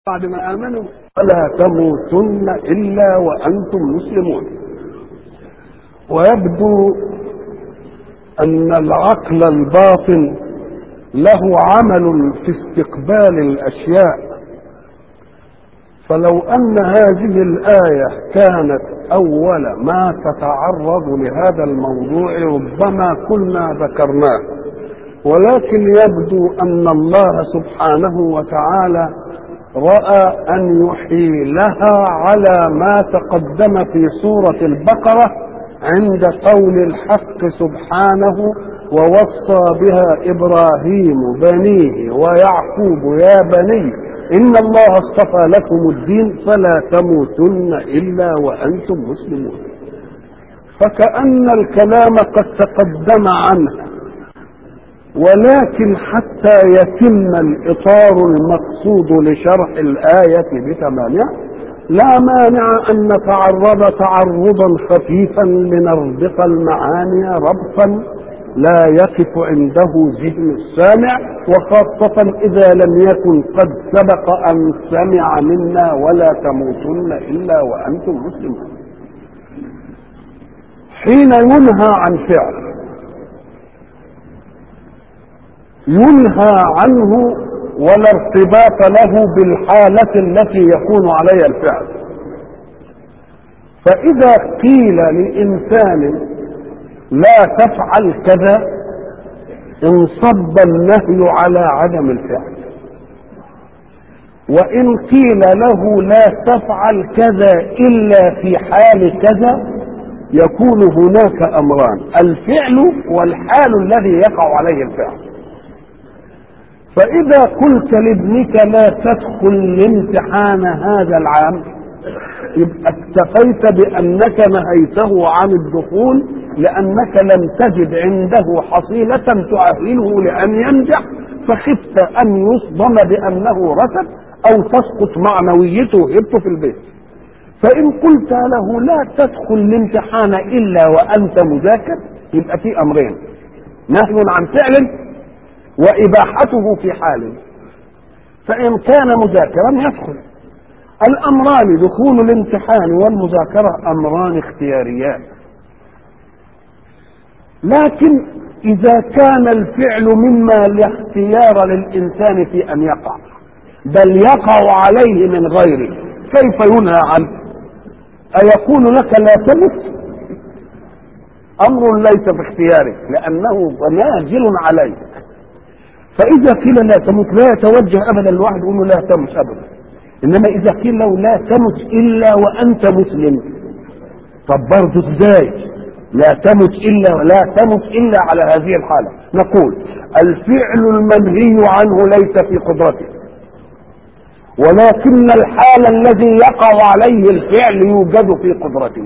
بعد ما آمنوا فلا تموتن إلا وأنتم مسلمون ويبدو أن العقل الباطن له عمل في استقبال الأشياء فلو أن هذه الآية كانت أول ما تتعرض لهذا الموضوع ربما كنا ذكرناه ولكن يبدو أن الله سبحانه وتعالى رأى أن يحيلها على ما تقدم في سورة البقرة عند قول الحق سبحانه ووصى بها إبراهيم بنيه ويعقوب يا بني إن الله اصطفى لكم الدين فلا تموتن إلا وأنتم مسلمون فكأن الكلام قد تقدم عنها ولكن حتى يتم الإطار المقصود لشرح الآية بتمامها لا مانع أن نتعرض تعرضا خفيفا لنربط المعاني ربطا لا يقف عنده ذهن السامع وخاصة إذا لم يكن قد سبق أن سمع منا ولا تموتن إلا وأنتم مسلمون حين ينهى عن فعل ينهى عنه ولا ارتباط له بالحالة التي يكون عليها الفعل فإذا قيل لإنسان لا تفعل كذا انصب النهي على عدم الفعل وإن قيل له لا تفعل كذا إلا في حال كذا يكون هناك أمران الفعل والحال الذي يقع عليه الفعل فإذا قلت لابنك لا تدخل الامتحان هذا العام يبقى اكتفيت بأنك نهيته عن الدخول لأنك لم تجد عنده حصيلة تؤهله لأن ينجح فخفت أن يصدم بأنه رسب أو تسقط معنويته هبته في البيت فإن قلت له لا تدخل الامتحان إلا وأنت مذاكر يبقى في أمرين نهي عن فعل وإباحته في حال فإن كان مذاكرا يدخل الأمران دخول الامتحان والمذاكرة أمران اختياريان لكن إذا كان الفعل مما لا اختيار للإنسان في أن يقع بل يقع عليه من غيره كيف ينهى عنه أيقول لك لا تمت أمر ليس في اختيارك لأنه نازل عليك فإذا قيل لا تمت لا يتوجه أبدا الواحد يقول له لا تمت أبدا إنما إذا قيل له لا تمت إلا وأنت مسلم طب برضه إزاي؟ لا تمت إلا لا تمت إلا على هذه الحالة نقول الفعل المنهي عنه ليس في قدرته ولكن الحال الذي يقع عليه الفعل يوجد في قدرته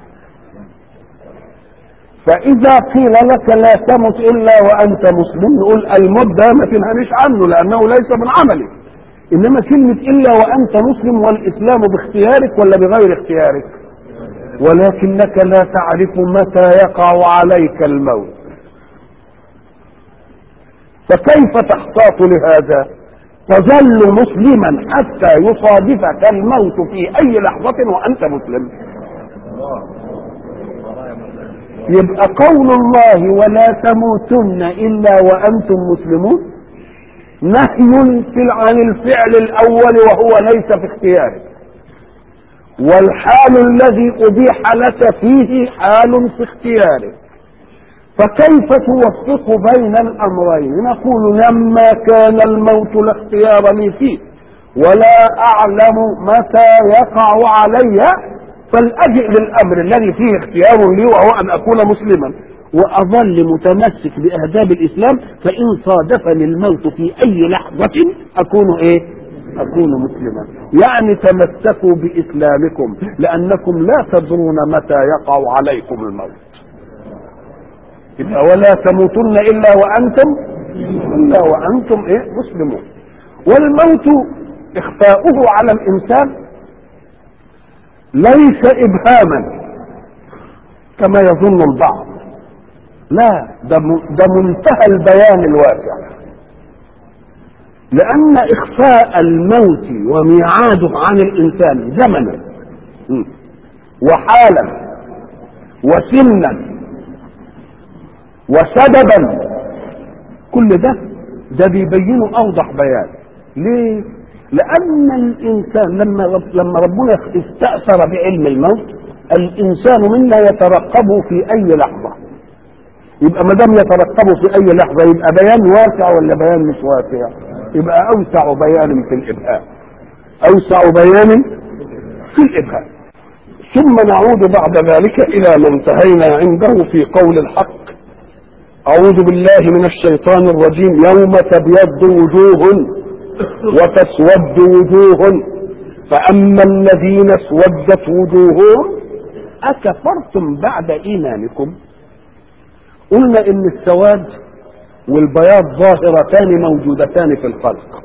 فإذا قيل لك لا تمت إلا وأنت مسلم نقول المدة ما تنهنيش عنه لأنه ليس من عملك إنما كلمة إلا وأنت مسلم والإسلام باختيارك ولا بغير اختيارك ولكنك لا تعرف متى يقع عليك الموت فكيف تحتاط لهذا تظل مسلما حتى يصادفك الموت في أي لحظة وأنت مسلم يبقى قول الله ولا تموتن الا وانتم مسلمون نهي عن الفعل الاول وهو ليس في اختيارك والحال الذي ابيح لك فيه حال في اختيارك فكيف توفق بين الامرين نقول لما كان الموت لا اختيار لي فيه ولا اعلم متى يقع علي فلأجئ للأمر الذي فيه اختيار لي وهو أن أكون مسلما وأظل متمسك بأهداب الإسلام فإن صادفني الموت في أي لحظة أكون إيه؟ أكون مسلما يعني تمسكوا بإسلامكم لأنكم لا تدرون متى يقع عليكم الموت ولا تموتن إلا وأنتم إلا وأنتم إيه؟ مسلمون والموت إخفاؤه على الإنسان ليس ابهاما كما يظن البعض لا ده ده منتهى البيان الواسع لأن إخفاء الموت وميعاده عن الإنسان زمنا وحالا وسنا وسببا كل ده ده بيبينه أوضح بيان ليه؟ لأن الإنسان لما رب لما ربنا استأثر بعلم الموت الإنسان منا يترقبه في أي لحظة يبقى ما دام يترقبه في أي لحظة يبقى بيان واسع ولا بيان مش واسع؟ يبقى أوسع بيان في الإبهام أوسع بيان في الإبهام ثم نعود بعد ذلك إلى ما انتهينا عنده في قول الحق أعوذ بالله من الشيطان الرجيم يوم تبيض وجوه وتسود وجوه فأما الذين اسودت وجوههم أكفرتم بعد إيمانكم قلنا إن السواد والبياض ظاهرتان موجودتان في الخلق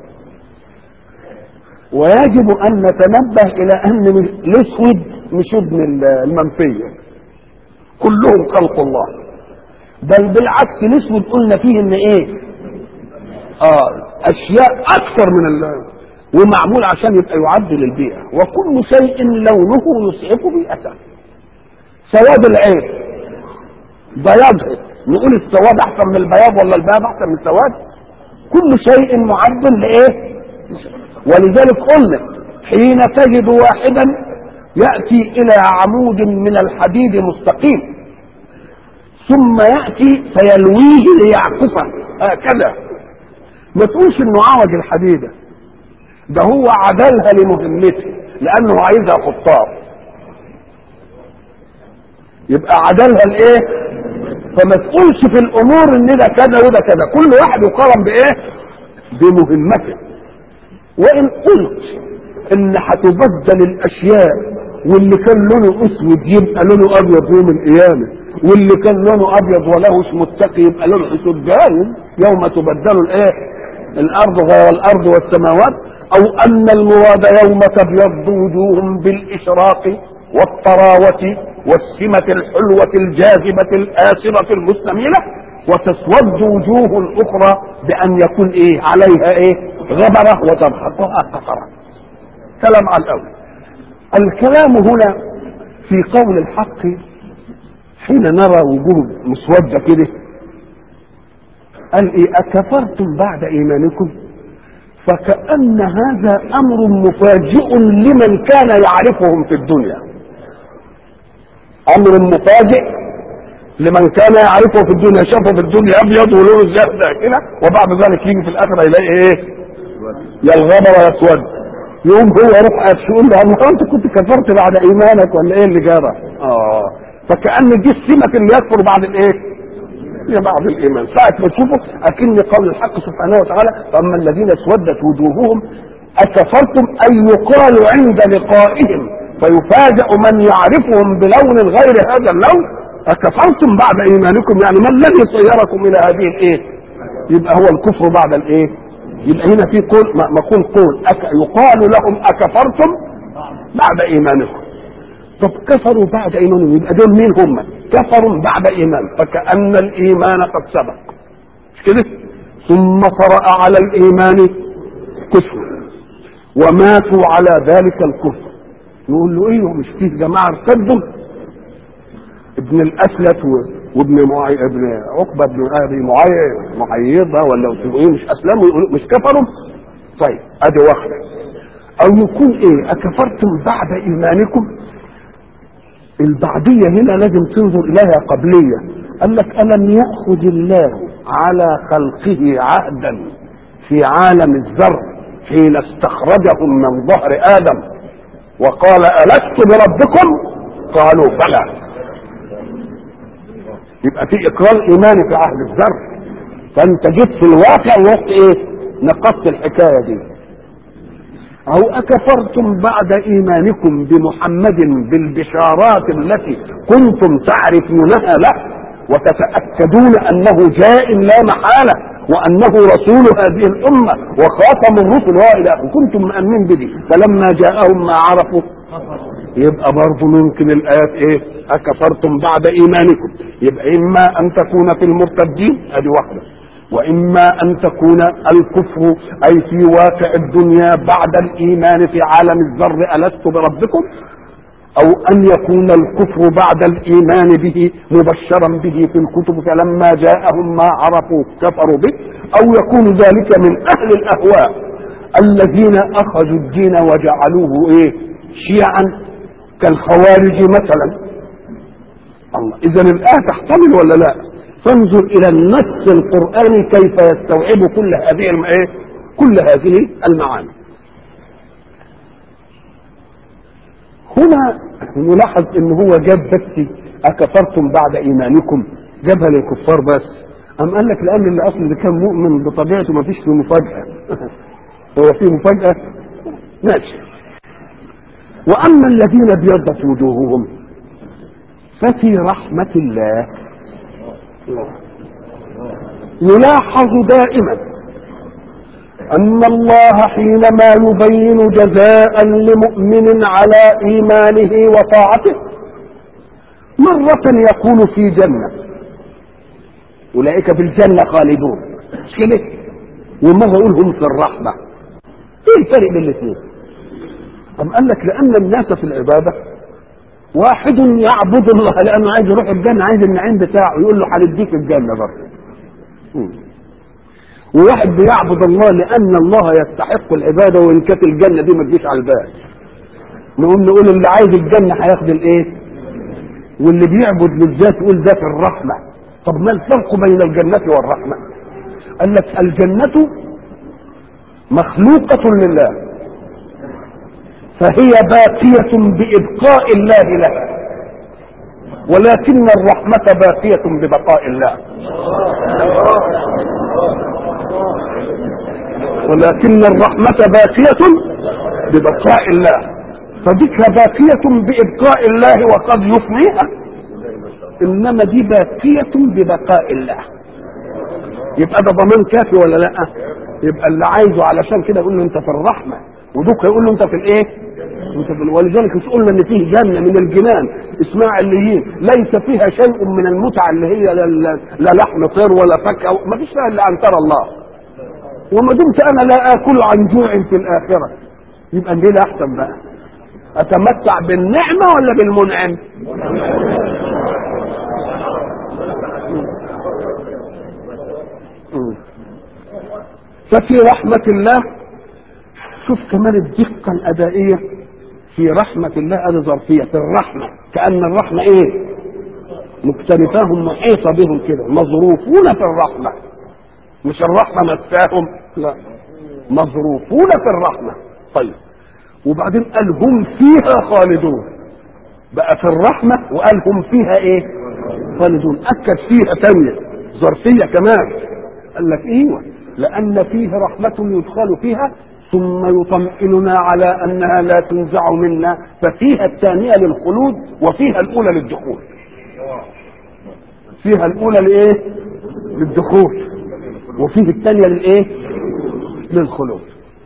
ويجب أن نتنبه إلى أن الأسود مش ابن المنفية كلهم خلق الله بل بالعكس الأسود قلنا فيه إن إيه؟ آه أشياء أكثر من الله ومعمول عشان يبقى يعدل البيئة وكل شيء لونه يسعف بيئته سواد العين بياضها نقول السواد احسن من البياض ولا البياض احسن من السواد كل شيء معدل لايه ولذلك قلنا حين تجد واحدا ياتي الى عمود من الحديد مستقيم ثم ياتي فيلويه ليعكفه هكذا ما تقولش انه عوج الحديده ده هو عدلها لمهمته لانه عايزها خطاب يبقى عدلها لايه فما تقولش في الامور ان ده كذا وده كذا كل واحد يقارن بايه بمهمته وان قلت ان هتبدل الاشياء واللي كان لونه اسود يبقى لونه ابيض يوم القيامه واللي كان لونه ابيض ولهش متقي يبقى لونه اسود جاهز يوم تبدل الايه الارض غير الارض والسماوات او ان المراد يوم تبيض وجوههم بالاشراق والطراوه والسمة الحلوة الجاذبة الآسرة المستميلة وتسود وجوه أخرى بأن يكون إيه عليها إيه غبرة وتمحقها قطرة كلام على الأول الكلام هنا في قول الحق حين نرى وجوه مسودة كده قال إيه أكفرتم بعد إيمانكم فكأن هذا أمر مفاجئ لمن كان يعرفهم في الدنيا امر مفاجئ لمن كان يعرفه في الدنيا شافه في الدنيا ابيض ولونه زرد كده وبعد ذلك يجي في الاخره يلاقي ايه؟ يا الغبر يا اسود يقوم هو يروح يقول له الله انت كنت كفرت بعد ايمانك ولا ايه اللي جرى؟ اه فكأن دي السمة اللي يكفر بعد الايه؟ يا بعد الايمان ساعة ما تشوفه اكن قول الحق سبحانه وتعالى فاما الذين اسودت وجوههم اكفرتم ان يقال عند لقائهم فيفاجأ من يعرفهم بلون غير هذا اللون أكفرتم بعد إيمانكم يعني ما الذي صيركم إلى هذه الإيه؟ يبقى هو الكفر بعد الإيه؟ يبقى هنا في قول مقول قول أك يقال لهم أكفرتم بعد إيمانكم طب كفروا بعد إيمانهم يبقى دول مين هم؟ كفروا بعد إيمان فكأن الإيمان قد سبق مش كده؟ ثم طرأ على الإيمان كفر وماتوا على ذلك الكفر نقول له ايه مش فيه جماعه ارتدوا ابن الاسلت وابن معي... ابن عقبه بن ابي معي... معيضه ولا ايه مش اسلموا يقولوا مش كفروا طيب ادي واحده او يكون ايه اكفرتم بعد ايمانكم البعدية هنا لازم تنظر إليها قبلية قال لك ألم يأخذ الله على خلقه عهدا في عالم الذر حين استخرجهم من ظهر آدم وقال ألست بربكم قالوا بلى يبقى في إقرار إيماني في عهد الذر فأنت جيت في الواقع وقت إيه نقصت الحكاية دي أو أكفرتم بعد إيمانكم بمحمد بالبشارات التي كنتم تعرفونها له وتتأكدون أنه جاء لا محالة وأنه رسول هذه الأمة وخاتم الرسل وإلى كنتم مأمنين به فلما جاءهم ما عرفوا يبقى برضه ممكن الآيات إيه أكفرتم بعد إيمانكم يبقى إما أن تكون في المرتدين أدي واحدة وإما أن تكون الكفر أي في واقع الدنيا بعد الإيمان في عالم الذر ألست بربكم أو أن يكون الكفر بعد الإيمان به مبشرا به في الكتب فلما جاءهم ما عرفوا كفروا به أو يكون ذلك من أهل الأهواء الذين أخذوا الدين وجعلوه إيه شيعا كالخوارج مثلا الله إذا الآية تحتمل ولا لا؟ فانظر إلى النص القرآني كيف يستوعب كل هذه الم... إيه؟ كل هذه المعاني. هنا نلاحظ ان هو جاب بس اكفرتم بعد ايمانكم جابها للكفار بس ام قال لك لان اللي اصلا اللي كان مؤمن بطبيعته ما فيش فيه مفاجاه هو فيه مفاجاه ماشي واما الذين ابيضت وجوههم ففي رحمه الله يلاحظ دائما أن الله حينما يبين جزاء لمؤمن على إيمانه وطاعته مرة يقول في جنة أولئك في الجنة خالدون مش كده؟ ومرة يقول هم في الرحمة إيه الفرق بين الاثنين؟ أم قال لك لأن الناس في العبادة واحد يعبد الله لأنه عايز يروح الجنة عايز النعيم بتاعه يقول له هنديك الجنة برضه وواحد بيعبد الله لان الله يستحق العباده وان كانت الجنه دي ما تجيش على البال نقوم نقول اللي عايز الجنه هياخد الايه واللي بيعبد للذات يقول ده في الرحمه طب ما الفرق بين الجنه والرحمه قال لك الجنه مخلوقه لله فهي باقيه بابقاء الله لها ولكن الرحمه باقيه ببقاء الله ولكن الرحمة باقية ببقاء الله فذكر باقية بإبقاء الله وقد يفنيها إنما دي باقية ببقاء الله يبقى ده ضمان كافي ولا لا؟ يبقى اللي عايزه علشان كده يقول له أنت في الرحمة ودوك يقول له أنت في الإيه؟ أنت في ولذلك مش قلنا إن فيه جنة من الجنان اسمها عليين ليس فيها شيء من المتعة اللي هي لا لحم طير ولا فكة ما فيش فيها إلا أن ترى الله وما دمت انا لا اكل عن جوع في الاخره يبقى دي احسن بقى اتمتع بالنعمه ولا بالمنعم ففي رحمة الله شوف كمان الدقة الأدائية في رحمة الله هذه ظرفية في الرحمة كأن الرحمة إيه؟ مكتنفاهم محيطة بهم كده مظروفون في الرحمة مش الرحمة مساهم لا مظروفون في الرحمة طيب وبعدين قال هم فيها خالدون بقى في الرحمة وقال هم فيها ايه خالدون أكد فيها تانية ظرفية كمان قال لك ايوه لأن فيه رحمة يدخل فيها ثم يطمئننا على أنها لا تنزع منا ففيها الثانية للخلود وفيها الأولى للدخول فيها الأولى لإيه؟ للدخول وفيه الثانية للإيه؟ للخلود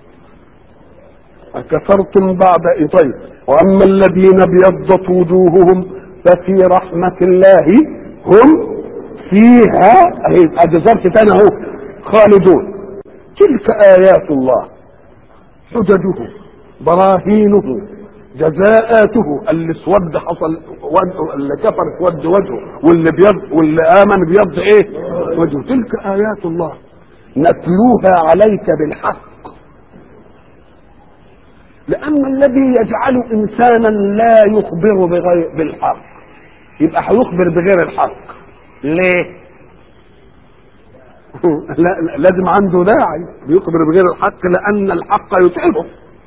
أكفرتم بعد إيه طيب وأما الذين ابيضت وجوههم ففي رحمة الله هم فيها أدي ظرف تاني أهو خالدون تلك آيات الله حججه براهينه جزاءاته اللي اسود حصل وجهه اللي كفر اسود وجهه واللي بيض واللي امن بيض ايه وجهه تلك ايات الله نتلوها عليك بالحق لان الذي يجعل انسانا لا يخبر بغير بالحق يبقى هيخبر بغير الحق ليه لا لازم عنده داعي بيخبر بغير الحق لان الحق يتعبه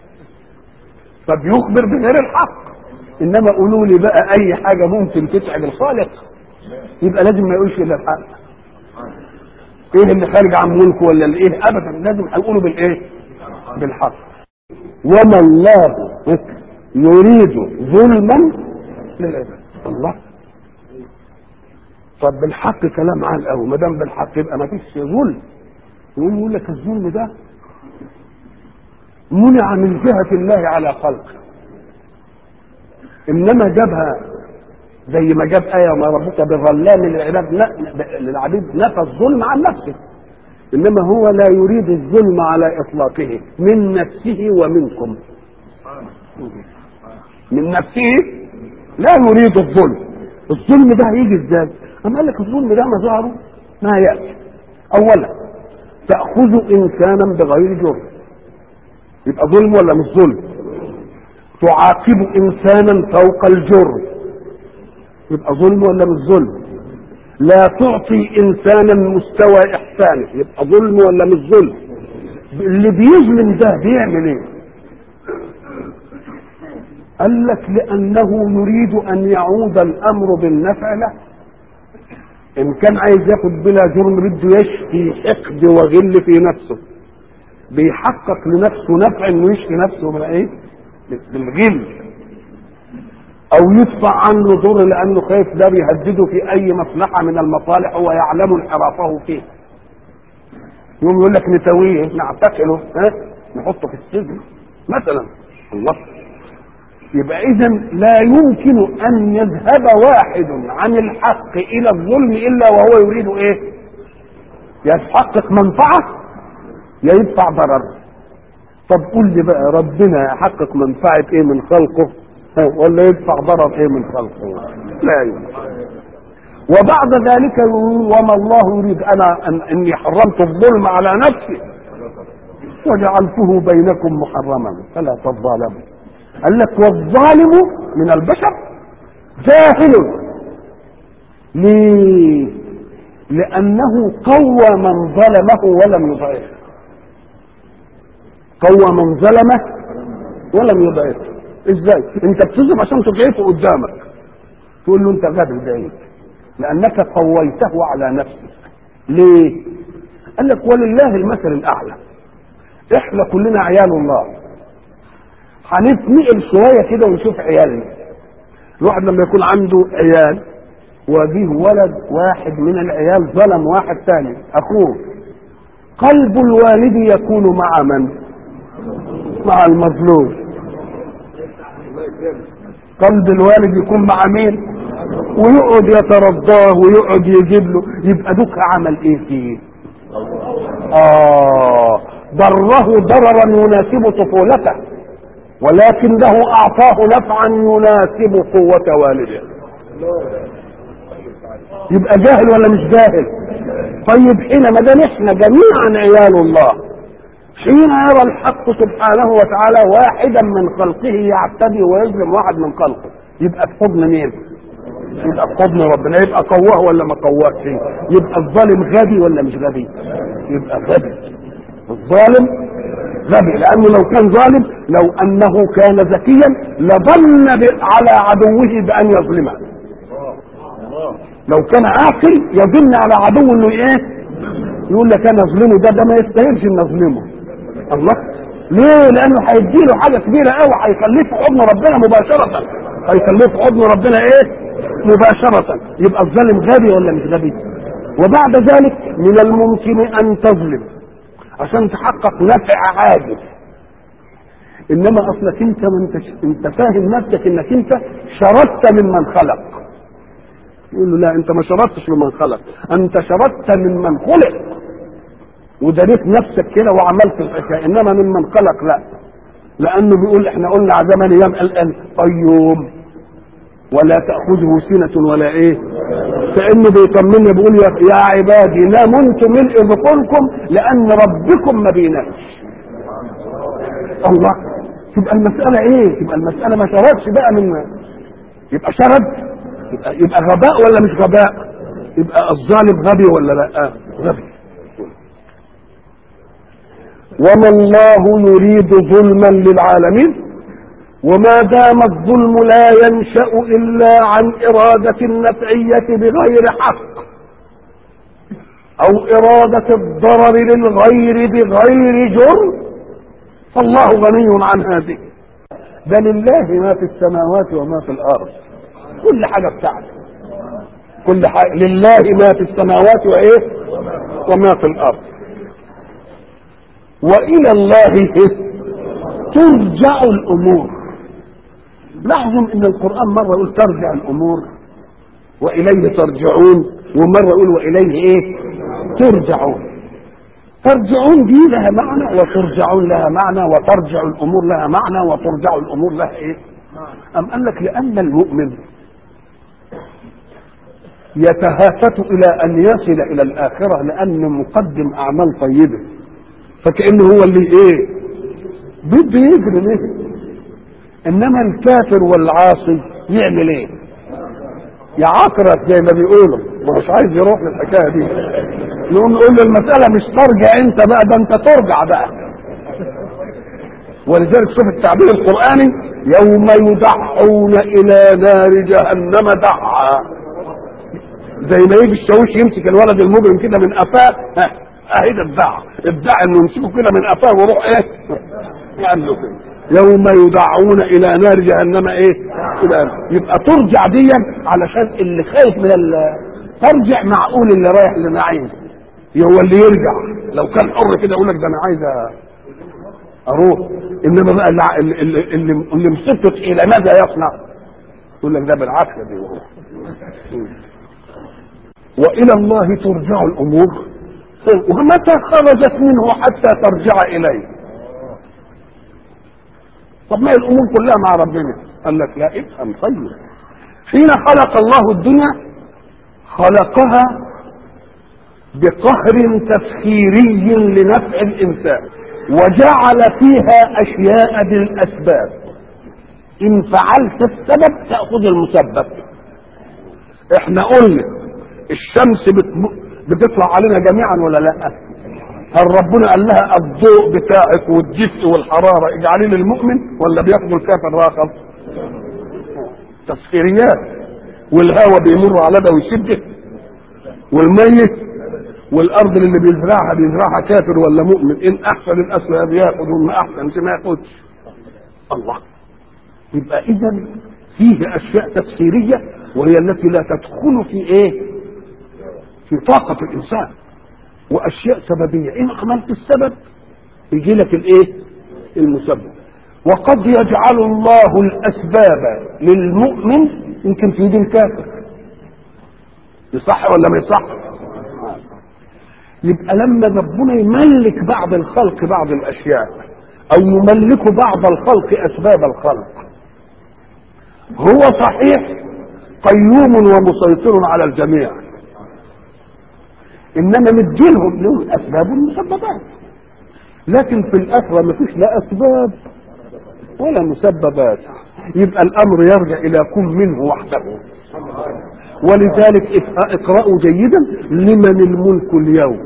فبيخبر بغير الحق انما قولوا لي بقى اي حاجه ممكن تتعب الخالق يبقى لازم ما يقولش الا الحق ايه اللي خارج عن ملكه ولا الايه ابدا لازم هيقولوا بالايه بالحق وما الله يريد ظلما للعباد الله طب بالحق كلام عال قوي ما دام بالحق يبقى ما فيش ظلم يقوم يقول لك الظلم ده منع من جهة الله على خلقه إنما جابها زي ما جاب آية ما ربك بظلام للعباد للعبيد نفى الظلم عن نفسه انما هو لا يريد الظلم على اطلاقه من نفسه ومنكم من نفسه لا يريد الظلم الظلم ده هيجي ازاي اما قال لك الظلم ده مظهره ما ياتي اولا تاخذ انسانا بغير جرم يبقى ظلم ولا مش ظلم تعاقب انسانا فوق الجرم يبقى ظلم ولا مش ظلم لا تعطي انسانا مستوى احسانه يبقى ظلم ولا مش ظلم اللي بيظلم ده بيعمل ايه قال لك لانه يريد ان يعود الامر بالنفع له ان كان عايز ياخد بلا جرم بده يشفي حقد وغل في نفسه بيحقق لنفسه نفع انه يشفي نفسه من ايه بالغل او يدفع عنه ضر لانه خايف ده بيهدده في اي مصلحه من المصالح ويعلم انحرافه فيه يقوم يقول لك نسويه نعتقله ها نحطه في السجن مثلا الله يبقى اذا لا يمكن ان يذهب واحد عن الحق الى الظلم الا وهو يريد ايه يحقق منفعه يا يدفع ضرر طب قول لي بقى ربنا يحقق منفعه ايه من خلقه ولا يدفع ضرر ايه من خلقه لا يمكن وبعد ذلك يقول وما الله يريد انا أن اني حرمت الظلم على نفسي وجعلته بينكم محرما فلا تظالموا قال لك والظالم من البشر جاهل ليه لانه قوى من ظلمه ولم يضعفه قوى من ظلمه ولم يضعفه ازاي انت بتظلم عشان تضعفه قدامك تقول له انت غبي بعيد لانك قويته على نفسك ليه قال لك ولله المثل الاعلى احنا كلنا عيال الله هنتنقل شويه كده ونشوف عيالنا الواحد لما يكون عنده عيال وجيه ولد واحد من العيال ظلم واحد ثاني اخوه قلب الوالد يكون مع من مع المظلوم قلب الوالد يكون مع مين ويقعد يترضاه ويقعد يجيب له يبقى دوك عمل ايه فيه اه ضره ضررا يناسب طفولته ولكنه اعطاه نفعا يناسب قوة والده يبقى جاهل ولا مش جاهل طيب حينما دام احنا جميعا عيال الله حين يرى الحق سبحانه وتعالى واحدا من خلقه يعتدي ويظلم واحد من خلقه يبقى في حضن مين؟ يبقى في حضن ربنا يبقى قواه ولا ما قواش يبقى الظالم غبي ولا مش غبي؟ يبقى غبي الظالم غبي لانه لو كان ظالم لو انه كان ذكيا لظن على عدوه بان يظلمه لو كان عاقل يظن على عدوه انه ايه يقول لك انا اظلمه ده ده ما يستاهلش ان اظلمه الله ليه لانه هيديله حاجه كبيره قوي هيخليه في حضن ربنا مباشره هيخليه في حضن ربنا ايه مباشره يبقى الظالم غبي ولا مش غبي وبعد ذلك من الممكن ان تظلم عشان تحقق نفع عاجل انما اصلك انت ما انت انت فاهم نفسك انك انت شردت ممن خلق يقول له لا انت ما شردتش ممن خلق انت شردت ممن خلق ودريت نفسك كده وعملت الحكايه انما ممن خلق لا لانه بيقول احنا قلنا على زمان ايام الان قيوم ولا تاخذه سنه ولا ايه كانه بيطمني بيقول يا, يا عبادي ناموا ملء بطونكم لان ربكم ما بينامش الله تبقى المساله ايه تبقى المساله ما شردش بقى من يبقى شرد يبقى, يبقى غباء ولا مش غباء يبقى الظالم غبي ولا لا غبي وما الله يريد ظلما للعالمين وما دام الظلم لا ينشا الا عن اراده النفعيه بغير حق او اراده الضرر للغير بغير جرم فالله غني عن هذه ده لله ما في السماوات وما في الارض كل حاجه بتاعته كل حاجه لله ما في السماوات وايه وما في الارض والى الله ترجع الامور لاحظوا ان القران مره يقول ترجع الامور واليه ترجعون ومره يقول واليه ايه ترجعون ترجعون دي لها معنى وترجعون لها معنى وترجع الامور لها معنى وترجع الامور لها ايه ام قال لك لان المؤمن يتهافت الى ان يصل الى الاخره لانه مقدم اعمال طيبه فكانه هو اللي ايه بده يجري ليه انما الكافر والعاصي يعمل ايه يعكرت زي ما بيقولوا مش عايز يروح للحكايه دي نقوم نقول له المساله مش ترجع انت بقى ده انت ترجع بقى ولذلك شوف التعبير القراني يوم يدعون الى نار جهنم دعا زي ما يجي الشاويش يمسك الولد المجرم كده من قفاه ها اهي ده الدع الدع انه يمسكه كده من قفاه ويروح ايه قال له كده يوم يدعون الى نار جهنم ايه الى يبقى ترجع ديا علشان اللي خايف من ال... ترجع معقول اللي رايح لنعيم هو اللي يرجع لو كان حر كده يقول لك ده انا عايز اروح انما بقى اللي اللي اللي, اللي مصيبته تقيله ماذا يصنع؟ يقول لك ده بالعافيه بيروح والى الله ترجع الامور ومتى خرجت منه حتى ترجع اليه طب ما الامور كلها مع ربنا قال لك لا افهم طيب حين خلق الله الدنيا خلقها بقهر تسخيري لنفع الانسان وجعل فيها اشياء بالاسباب ان فعلت السبب تاخذ المسبب احنا قلنا الشمس بتطلع علينا جميعا ولا لا هل ربنا قال لها الضوء بتاعك والدفء والحراره اجعلي للمؤمن ولا بياخدوا الكافر راخر تسخيريات والهواء بيمر على ده ويشده والميت والارض اللي بيزرعها بيزرعها كافر ولا مؤمن ان احسن الاسباب ياخذ وما احسن ما ياخذش الله يبقى اذا فيه اشياء تسخيريه وهي التي لا تدخل في ايه في طاقه الانسان واشياء سببيه ان عملت السبب يجي لك الايه المسبب وقد يجعل الله الاسباب للمؤمن يمكن في يد الكافر يصح ولا ما يصح يبقى لما ربنا يملك بعض الخلق بعض الاشياء او يملك بعض الخلق اسباب الخلق هو صحيح قيوم ومسيطر على الجميع انما مدينهم له الاسباب والمسببات لكن في الاخره ما فيش لا اسباب ولا مسببات يبقى الامر يرجع الى كن منه وحده ولذلك اقرأوا جيدا لمن الملك اليوم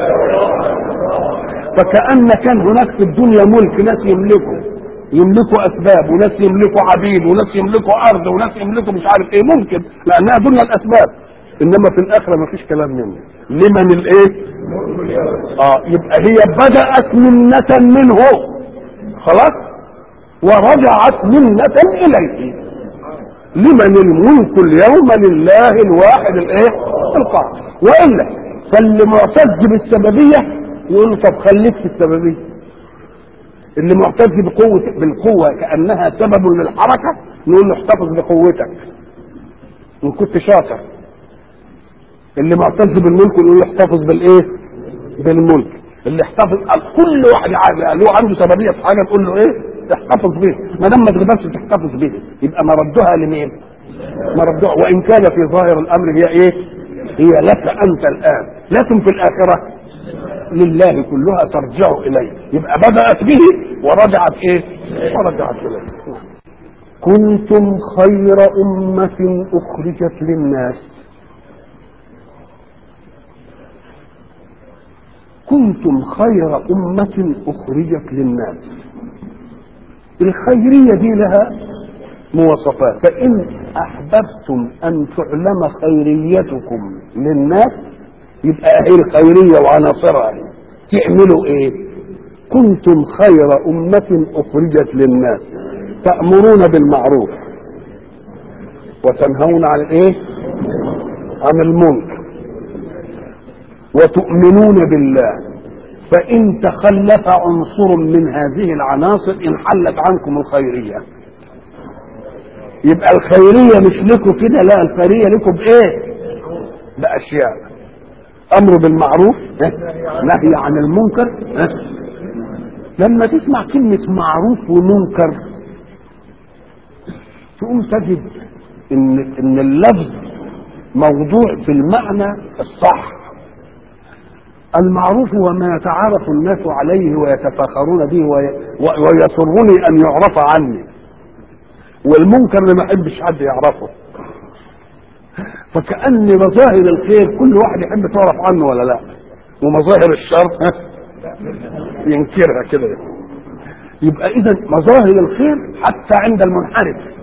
فكأن كان هناك في الدنيا ملك ناس يملكوا يملكوا اسباب وناس يملكوا عبيد وناس يملكوا ارض وناس يملكوا مش عارف ايه ممكن لانها دنيا الاسباب انما في الاخره ما فيش كلام منه لمن الايه اه يبقى هي بدات منه منه خلاص ورجعت منه اليه لمن الملك اليوم لله الواحد الايه القهار والا فاللي معتز بالسببيه يقول له طب خليك في السببيه اللي معتز بقوه بالقوه كانها سبب للحركه نقول له احتفظ بقوتك ان كنت شاطر اللي معتز بالملك نقول له احتفظ بالايه بالملك اللي احتفظ كل واحد له عنده سببيه في حاجه تقول له ايه تحتفظ به ما دام ما تقدرش تحتفظ به يبقى مردها لمين مردها وان كان في ظاهر الامر هي ايه هي لك انت الان لكن في الاخره لله كلها ترجع اليه يبقى بدات به ورجعت ايه ورجعت اليه كنتم خير امه اخرجت للناس كنتم خير امه اخرجت للناس الخيرية دي لها مواصفات فإن أحببتم أن تعلم خيريتكم للناس يبقى هي الخيرية وعناصرها تعملوا إيه؟ كنتم خير أمة أخرجت للناس تأمرون بالمعروف وتنهون عن إيه؟ عن المنكر وتؤمنون بالله فإن تخلف عنصر من هذه العناصر انحلت عنكم الخيرية يبقى الخيرية مش لكم كده لا الخيرية لكم بإيه؟ بأشياء امر بالمعروف نهي عن المنكر لما تسمع كلمة معروف ومنكر تقوم تجد ان ان اللفظ موضوع في المعنى الصح المعروف هو ما يتعارف الناس عليه ويتفاخرون به ويسرني ان يعرف عني والمنكر اللي ما احبش حد يعرفه فكأن مظاهر الخير كل واحد يحب تعرف عنه ولا لا ومظاهر الشر ينكرها كده يبقى اذا مظاهر الخير حتى عند المنحرف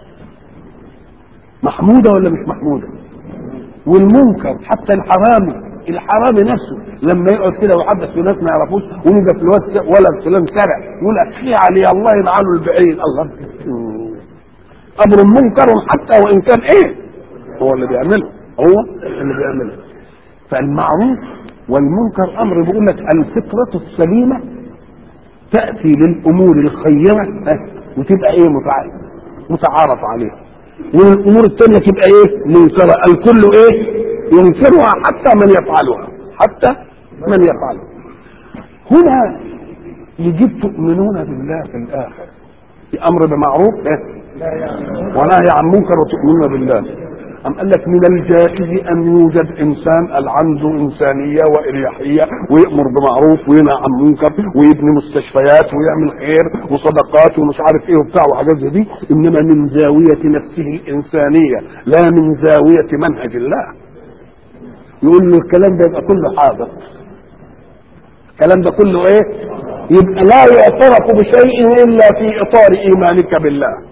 محمودة ولا مش محمودة والمنكر حتى الحرامي الحرامي نفسه لما يقعد كده ويحدث في ناس ما يعرفوش ويجي في الواد ولد فلان سرع يقول اخي علي الله يلعنه البعيد الله امر منكر حتى وان كان ايه هو اللي بيعمله هو اللي بيعمله فالمعروف والمنكر امر بيقول لك الفطره السليمه تاتي للامور الخيره وتبقى ايه متعارف عليها والامور الثانيه تبقى ايه منكره الكل ايه ينكرها حتى من يفعلها حتى من يفعلها هنا يجب تؤمنون بالله في الاخر في امر بمعروف إيه؟ ونهي عن منكر وتؤمنون بالله أم قال لك من الجائز أن يوجد إنسان عنده إنسانية وإريحية ويأمر بمعروف وينهى عن منكر ويبني مستشفيات ويعمل خير وصدقات ومش عارف إيه وبتاع وحاجات زي دي إنما من زاوية نفسه الإنسانية لا من زاوية منهج الله يقول له الكلام ده يبقى كله حاضر الكلام ده كله ايه يبقى لا يعترف بشيء الا في اطار ايمانك بالله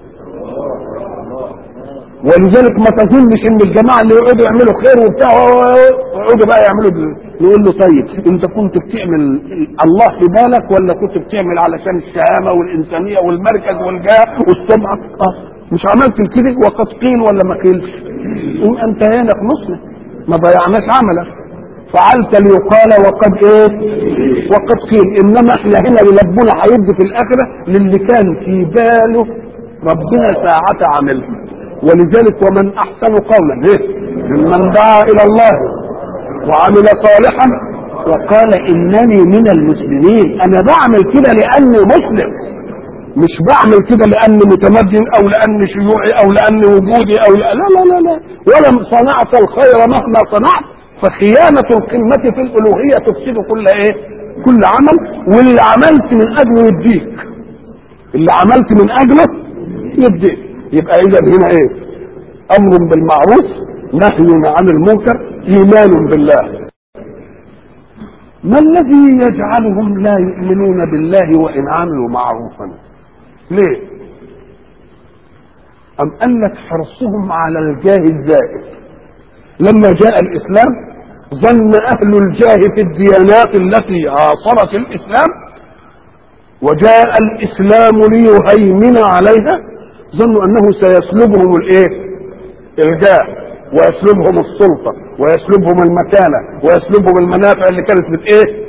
ولذلك ما تظنش ان الجماعه اللي يقعدوا يعملوا خير وبتاع ويقعدوا بقى يعملوا يقول له طيب انت كنت بتعمل الله في بالك ولا كنت بتعمل علشان الشهامه والانسانيه والمركز والجاه والسمعه اه مش عملت كده وقد قيل ولا ما قيلش انت هنا خلصنا ما ضيعناش عملك فعلت ليقال وقد ايه وقد قيل انما احنا هنا ربنا هيدي في الاخره للي كان في باله ربنا ساعة عمله ولذلك ومن احسن قولا ايه ممن دعا الى الله وعمل صالحا وقال انني من المسلمين انا بعمل كده لاني مسلم مش بعمل كده لاني متمدن او لاني شيوعي او لاني وجودي او لا لا لا لا ولم صنعت الخير مهما صنعت فخيانة القمة في الألوهية تفسد كل إيه؟ كل عمل واللي عملت من أجله يديك. اللي عملت من أجله يديك. يبقى إذا هنا إيه؟ أمر بالمعروف نهي عن المنكر إيمان بالله. ما الذي يجعلهم لا يؤمنون بالله وإن عملوا معروفا؟ ليه؟ أم قال لك حرصهم على الجاه الزائد لما جاء الإسلام ظن أهل الجاه في الديانات التي عاصرت الإسلام وجاء الإسلام ليهيمن عليها ظنوا أنه سيسلبهم الإيه؟ الجاه ويسلبهم السلطة ويسلبهم المكانة ويسلبهم المنافع اللي كانت من إيه؟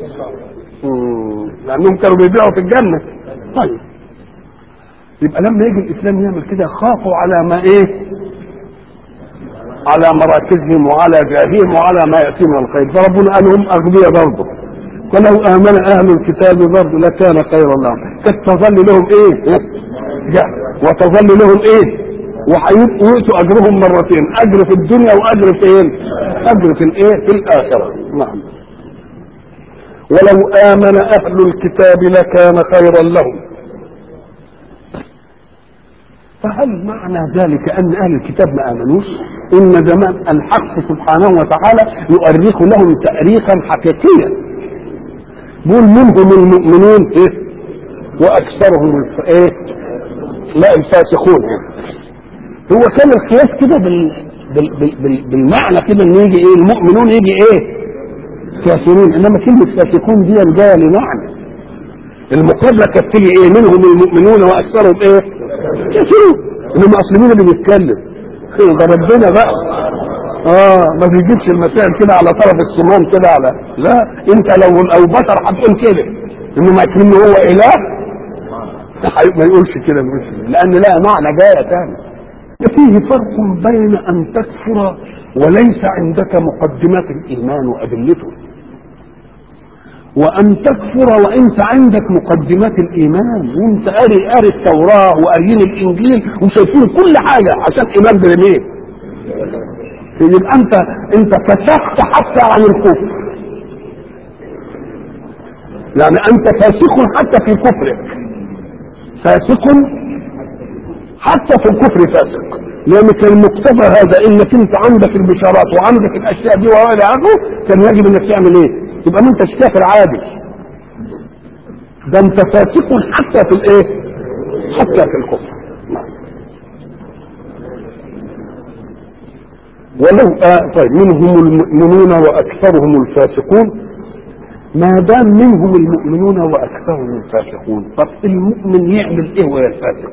لأنهم كانوا بيبيعوا في الجنة طيب يبقى لما يجي الإسلام يعمل كده خافوا على ما إيه؟ على مراكزهم وعلى جاههم وعلى ما يأتي من الخير فربنا قال هم أغبياء برضه ولو آمن أهل الكتاب برضه لكان خيرا لهم كانت تظل لهم إيه؟ جهل وتظل لهم إيه؟ ويؤتوا أجرهم مرتين أجر في الدنيا وأجر في إيه؟ أجر في الإيه؟ في الآخرة نعم ولو آمن أهل الكتاب لكان خيرا لهم فهل معنى ذلك ان اهل الكتاب ما امنوش ان زمان الحق سبحانه وتعالى يؤرخ لهم تاريخا حقيقيا بيقول منهم المؤمنون ايه واكثرهم الف... ايه لا الفاسقون هو كان القياس كده بال... بال... بال... بال... بالمعنى كده ان يجي ايه المؤمنون يجي ايه كافرون انما كلمه فاسقون دي جايه لمعنى المقابله كانت تيجي ايه منهم المؤمنون واكثرهم ايه كافرون انما اصل مين اللي بيتكلم ده ربنا بقى اه ما بيجيبش المسائل كده على طرف الصمام كده على لا انت لو او بشر هتقول كده انما كأنه هو اله ما يقولش كده المسلم لان لا معنى جايه تاني فيه فرق بين ان تكفر وليس عندك مقدمات الايمان وادلته وان تكفر وانت عندك مقدمات الايمان وانت قاري قاري التوراه وقاريين الانجيل وشايفين كل حاجه عشان ايمان برميه يبقى انت انت فسخت حتى عن الكفر يعني انت فاسق حتى في كفرك فاسق حتى في الكفر فاسق لانك المقتضى هذا انك انت عندك البشارات وعندك الاشياء دي والى اخره كان يجب انك تعمل ايه؟ يبقى ما انتش كافر عادي ده انت فاسق حتى في الايه؟ حتى في الكفر ولو آه طيب منهم المؤمنون واكثرهم الفاسقون ما دام منهم المؤمنون واكثرهم الفاسقون طب المؤمن يعمل ايه وهو الفاسق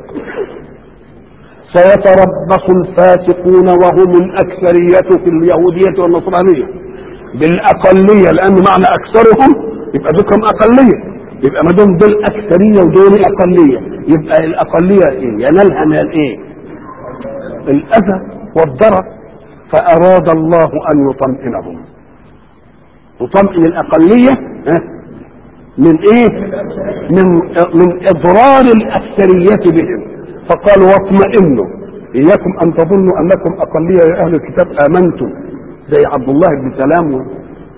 سيتربص الفاسقون وهم الاكثريه في اليهوديه والنصرانيه بالاقليه لان معنى اكثرهم يبقى ذكرهم اقليه يبقى ما دام دول اكثريه ودول اقليه يبقى الاقليه ايه ينالها من الايه الاذى والضرر فاراد الله ان يطمئنهم يطمئن الأقلية من إيه؟ من من إضرار الأكثرية بهم فقالوا واطمئنوا إياكم أن تظنوا أنكم أقلية يا أهل الكتاب آمنتم زي عبد الله بن سلام و...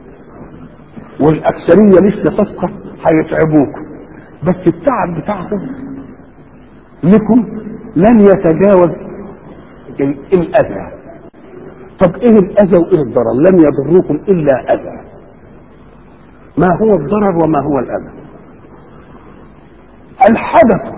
والأكثرية لسه فاسقة هيتعبوكم بس التعب بتاعهم لكم لن يتجاوز الأذى طب إيه الأذى وإيه الضرر؟ لن يضروكم إلا أذى ما هو الضرر وما هو الأذى الحدث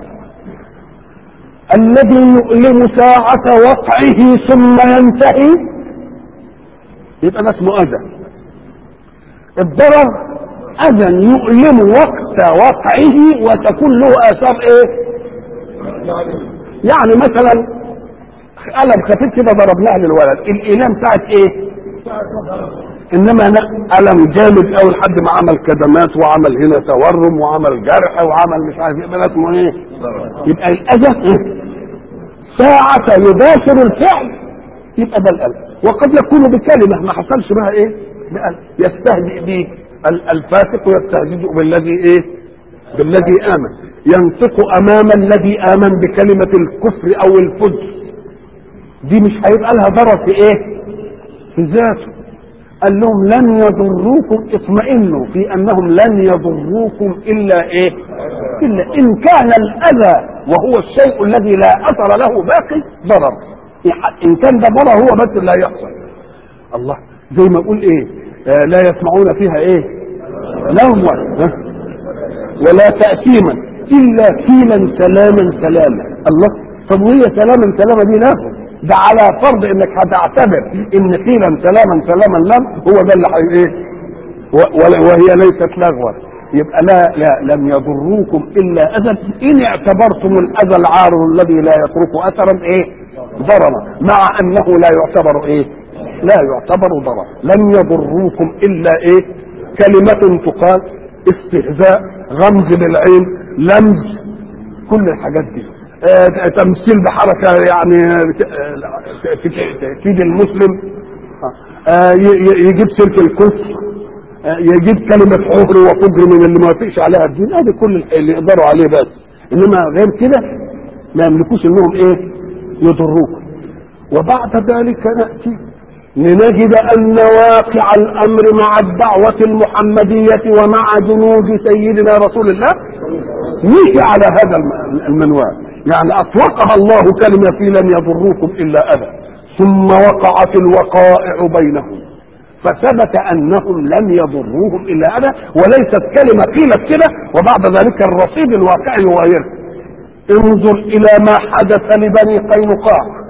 الذي يؤلم ساعة وقعه ثم ينتهي يبقى ده اسمه أذى الضرر أذى يؤلم وقت وقعه وتكون له آثار إيه؟ يعني مثلا قلم خفيف كده ضربناه للولد الإيلام ساعة إيه؟ انما الم جامد قوي لحد ما عمل كدمات وعمل هنا تورم وعمل جرح وعمل مش عارف يبقى اسمه ايه؟ يبقى الاذى إيه؟ ساعة يباشر الفعل يبقى ده الالم وقد يكون بكلمة ما حصلش بها ايه؟ بألم يستهزئ به الفاسق يستهزئ بالذي ايه؟ بالذي امن ينطق امام الذي امن بكلمة الكفر او الفجر دي مش هيبقى لها ضرر في ايه؟ في ذاته قال لهم لن يضروكم اطمئنوا في انهم لن يضروكم الا ايه الا ان كان الاذى وهو الشيء الذي لا اثر له باقي ضرر ان كان ده ضرر هو بس اللي هيحصل الله زي ما اقول ايه آه لا يسمعون فيها ايه لغوا ولا تأثيما الا قيلا سلاما سلاما الله طب وهي سلاما سلاما دي لغو ده على فرض انك هتعتبر ان قيلا سلاما سلاما لم هو ده اللي ايه وهي ليست لغوا يبقى لا لا لم يضروكم الا اذى ان اعتبرتم الاذى العارض الذي لا يترك اثرا ايه ضررا مع انه لا يعتبر ايه لا يعتبر ضررا لم يضروكم الا ايه كلمة تقال استهزاء غمز للعين لمز كل الحاجات دي آه تمثيل بحركة يعني تفيد المسلم آه يجيب سيرة الكفر آه يجيب كلمة حفر وفجر من اللي ما وافقش عليها الدين هذه كل اللي يقدروا عليه بس انما غير كده ما يملكوش انهم ايه يضروكم وبعد ذلك نأتي لنجد ان واقع الامر مع الدعوة المحمدية ومع جنود سيدنا رسول الله مشي على هذا المنوال يعني اطلقها الله كلمة في لن يضروكم الا اذى ثم وقعت الوقائع بينهم فثبت انهم لم يضروهم الا اذى وليست كلمة قيلت كده وبعد ذلك الرصيد الواقعي يغيرها انظر الى ما حدث لبني قينقاع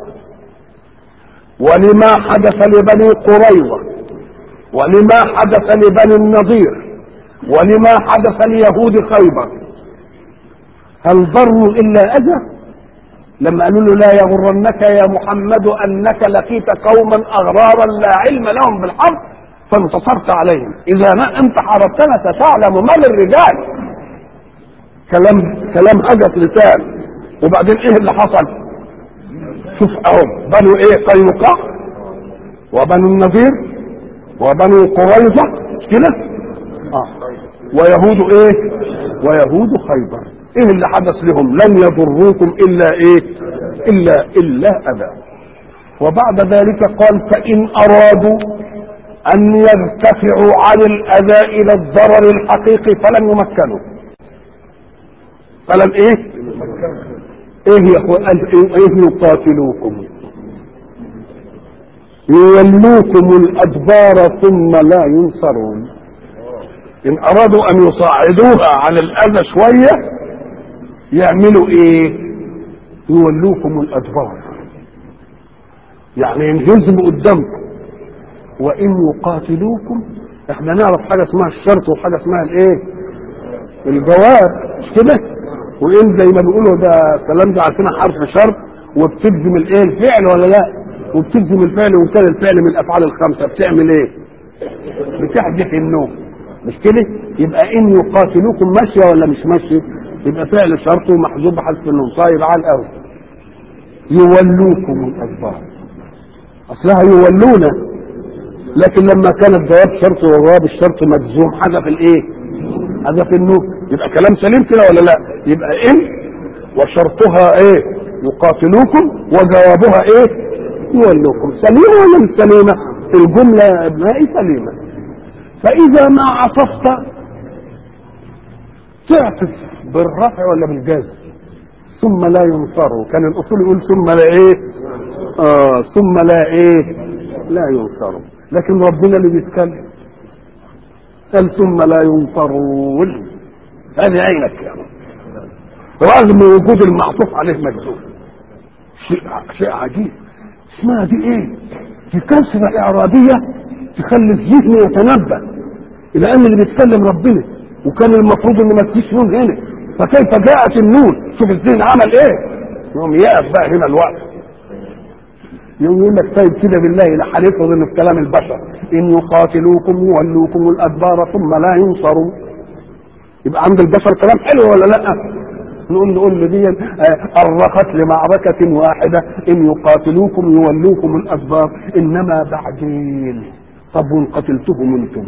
ولما حدث لبني قريظة ولما حدث لبني النضير ولما حدث ليهود خيبر هل ضروا الا اذى لما قالوا له لا يغرنك يا محمد انك لقيت قوما اغرارا لا علم لهم بالحرب فانتصرت عليهم اذا ما انت حاربتنا ستعلم من الرجال كلام كلام هجس لسان وبعدين ايه اللي حصل شوف اهو بنو ايه قينقاع وبنو النذير وبنو قريظة مش كده؟ اه ويهود ايه؟ ويهود خيبر ايه اللي حدث لهم؟ لن يضروكم الا ايه؟ الا الا اذى وبعد ذلك قال فان ارادوا ان يرتفعوا عن الاذى الى الضرر الحقيقي فلن يمكنوا فلن ايه؟ ايه يا اخوان ايه يقاتلوكم يولوكم الادبار ثم لا ينصرون ان ارادوا ان يصعدوها على الاذى شويه يعملوا ايه يولوكم الادبار يعني ينهزموا قدامكم وان يقاتلوكم احنا نعرف حاجه اسمها الشرط وحاجه اسمها الايه الجواب مش كده وان زي ما بيقولوا ده الكلام ده عارفين حرف شرط وبتجزم الايه الفعل ولا لا وبتجزم الفعل وان كان الفعل من الافعال الخمسه بتعمل ايه بتحذف النوم مش كده يبقى ان يقاتلوكم ماشيه ولا مش ماشيه يبقى فعل شرط ومحذوف بحذف النوم طيب على الاول يولوكم الادبار اصلها يولون لكن لما كان الجواب شرط والجواب الشرط مجزوم حذف الايه حذف النوم يبقى كلام سليم كده ولا لا يبقى ان وشرطها ايه يقاتلوكم وجوابها ايه يولوكم سليمة ولا مش سليمة الجملة يا ابنائي سليمة فإذا ما عطفت تعطف بالرفع ولا بالجزم ثم لا ينصروا كان الأصول يقول ثم لا إيه آه ثم لا إيه لا ينصروا لكن ربنا اللي بيتكلم قال ثم لا ينصرون هذه عينك يا رب رغم وجود المعطوف عليه مجزوم شيء شيء عجيب اسمها دي ايه دي كسرة اعرابية تخلي الذهن يتنبه الى ان اللي بيتكلم ربنا وكان المفروض ان ما فيش نون هنا فكيف جاءت النون شوف الذهن عمل ايه يوم يقف بقى هنا الوقت يوم يقول لك طيب كده بالله لا هنفرض ان في كلام البشر ان يقاتلوكم يولوكم الادبار ثم لا ينصروا يبقى عند البشر كلام حلو ولا لا نقول نقول له دي أرخت لمعركة واحدة إن يقاتلوكم يولوكم الأدبار إنما بعدين طب وإن قتلتهم أنتم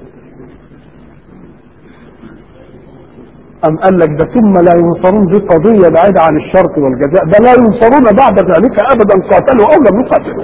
أم قال لك ده ثم لا ينصرون دي قضية بعيدة عن الشرط والجزاء ده لا ينصرون بعد ذلك أبدا قاتلوا أو لم يقاتلوا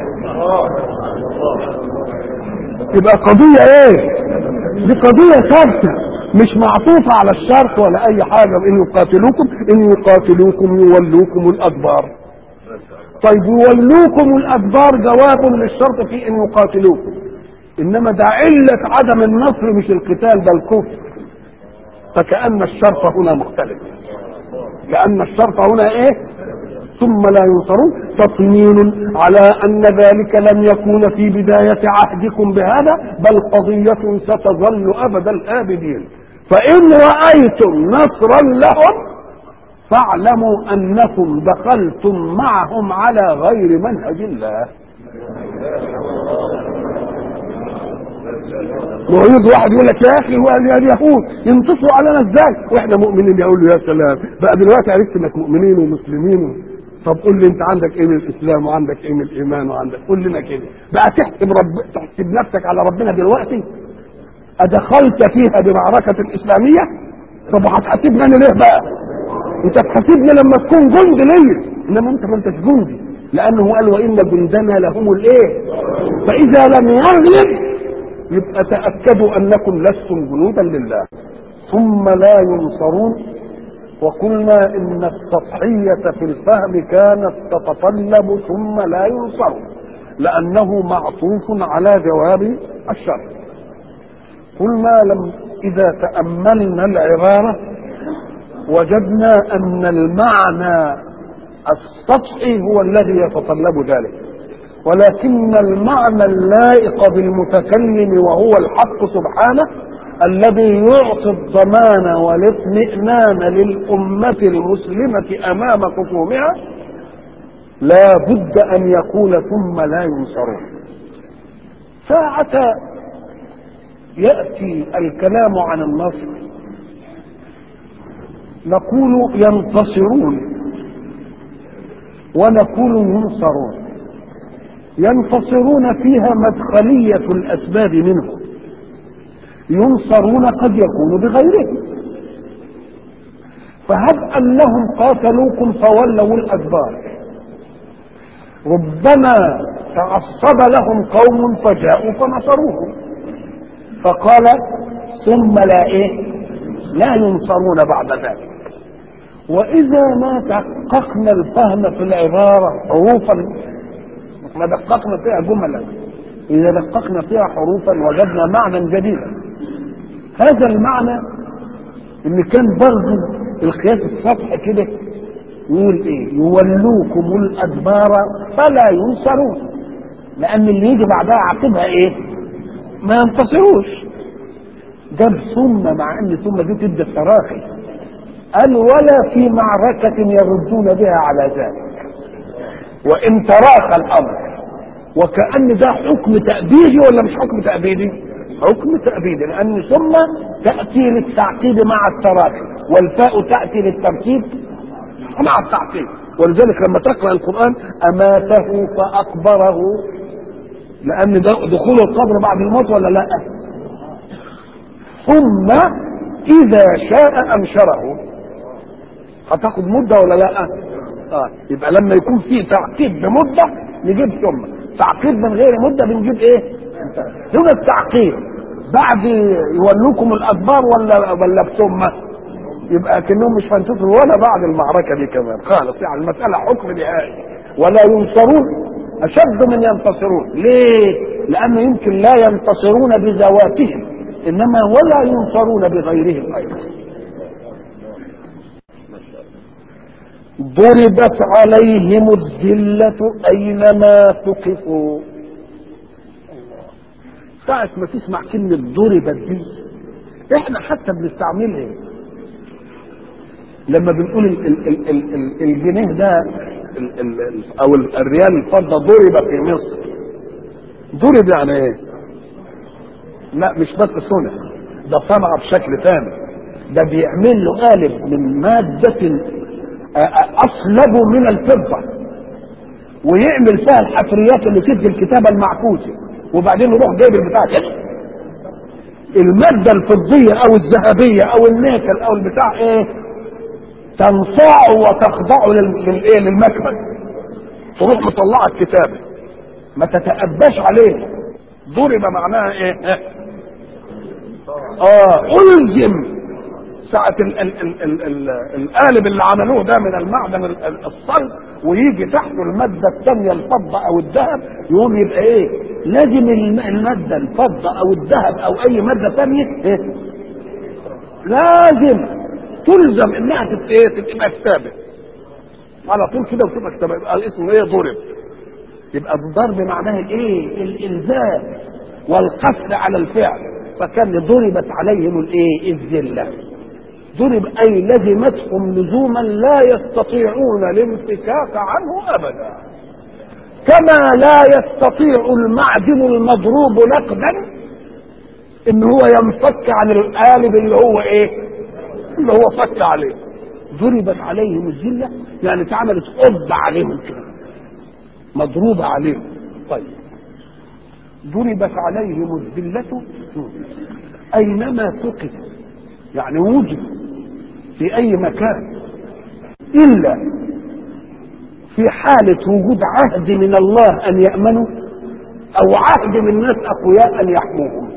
يبقى قضية إيه؟ دي قضية ثابتة مش معطوفة على الشرط ولا أي حاجة إن يقاتلوكم إن يقاتلوكم يولوكم الأدبار طيب يولوكم الأدبار جواب للشرط في إن يقاتلوكم إنما ده علة عدم النصر مش القتال ده الكفر فكأن الشرط هنا مختلف كأن الشرط هنا إيه ثم لا ينصرون تطمين على أن ذلك لم يكون في بداية عهدكم بهذا بل قضية ستظل أبد الآبدين فإن رأيتم نصرا لهم فاعلموا أنكم دخلتم معهم على غير منهج الله ويريد واحد يقول لك يا اخي هو اليهود ينتصروا علينا ازاي واحنا مؤمنين يقول له يا سلام بقى دلوقتي عرفت انك مؤمنين ومسلمين طب قول لي انت عندك ايه من الاسلام وعندك ايه من الايمان وعندك قول لنا كده بقى تحسب رب تحسب نفسك على ربنا دلوقتي ادخلت فيها بمعركه الاسلاميه طب هتحاسبني انا ليه بقى انت تحاسبني لما تكون جندي ليا انما انت ما انتش جندي لانه قال وان جندنا لهم الايه فاذا لم يغلب يبقى تاكدوا انكم لستم جنودا لله ثم لا ينصرون وقلنا ان السطحية في الفهم كانت تتطلب ثم لا ينصر لانه معطوف على جواب الشرط قلنا لم اذا تأملنا العبارة وجدنا ان المعنى السطحي هو الذي يتطلب ذلك ولكن المعنى اللائق بالمتكلم وهو الحق سبحانه الذي يعطي الضمان والاطمئنان للأمة المسلمة أمام خصومها لا بد أن يكون ثم لا ينصرون ساعة يأتي الكلام عن النصر نقول ينتصرون ونقول ينصرون ينتصرون فيها مدخلية الأسباب منه ينصرون قد يكون بغيرهم فهب أنهم قاتلوكم فولوا الأدبار ربما تعصب لهم قوم فجاءوا فنصروهم فقال ثم لا ايه لا ينصرون بعد ذلك واذا ما دققنا الفهم في العباره حروفا ما دققنا فيها جملا اذا دققنا فيها حروفا وجدنا معنى جديدا هذا المعنى ان كان برضه القياس السطحي كده يقول ايه يولوكم الادبار فلا ينصرون لان اللي يجي بعدها عاقبها ايه ما ينتصروش جاب ثم مع ان ثم دي تدي التراخي قال ولا في معركة يردون بها على ذلك وان تراخى الامر وكأن ده حكم تأبيدي ولا مش حكم تأبيدي حكم تأبيدي لأن ثم تأتي للتعقيد مع التراخي والفاء تأتي للترتيب مع التعقيد ولذلك لما تقرأ القرآن أماته فأقبره لأن ده دخول القبر بعد الموت ولا لا ثم إذا شاء أنشره هتاخد مدة ولا لا آه. يبقى لما يكون في تعقيد بمدة نجيب ثم تعقيد من غير مدة بنجيب ايه هنا التعقيد بعد يولوكم الأدبار ولا ولا بثم يبقى كأنهم مش هينتصروا ولا بعد المعركة دي كمان خالص يعني المسألة حكم نهائي ولا ينصرون أشد من ينتصرون ليه؟ لأنه يمكن لا ينتصرون بذواتهم إنما ولا ينصرون بغيرهم أيضا ضربت عليهم الذلة أينما ثقفوا ساعة ما تسمع كلمة ضربت دي احنا حتى بنستعملها لما بنقول ال ال ال ال ال الجنيه ده ال ال ال او الريال الفضة ضرب في مصر ضرب يعني ايه لا مش بس صنع ده صنع بشكل تام ده بيعمل له قالب من مادة أصلب من الفضة ويعمل فيها الحفريات اللي تدي الكتابة المعكوسة وبعدين يروح جايب البتاع كده المادة الفضية أو الذهبية أو النيكل أو البتاع إيه تنصاع وتخضع للإيه للمكبس تروح مطلعة الكتابة ما تتأباش عليه ضرب معناها إيه آه ألزم ساعة ال ال ال ال ال القالب اللي عملوه ده من المعدن الصلب ويجي تحته المادة الثانية الفضة أو الذهب يقوم يبقى إيه؟ لازم المادة الفضة أو الذهب أو أي مادة ثانية إيه؟ لازم تلزم إنها تبقى إيه؟ تبقى كتابة على طول كده وتبقى كتابة يبقى اسمه إيه؟ ضرب يبقى الضرب معناه الإيه؟ الإلزام والقصر على الفعل فكان ضربت عليهم الإيه؟ الذلة ضرب أي لزمتهم لزوما لا يستطيعون الانفكاك عنه أبدا كما لا يستطيع المعدن المضروب نقدا ان هو ينفك عن القالب اللي هو ايه اللي هو فك عليه ضربت عليهم الذلة يعني اتعملت قبة عليهم كده مضروبة عليهم طيب ضربت عليهم الذلة أينما ثقف يعني وجد في أي مكان إلا في حالة وجود عهد من الله أن يأمنوا أو عهد من ناس أقوياء أن يحموهم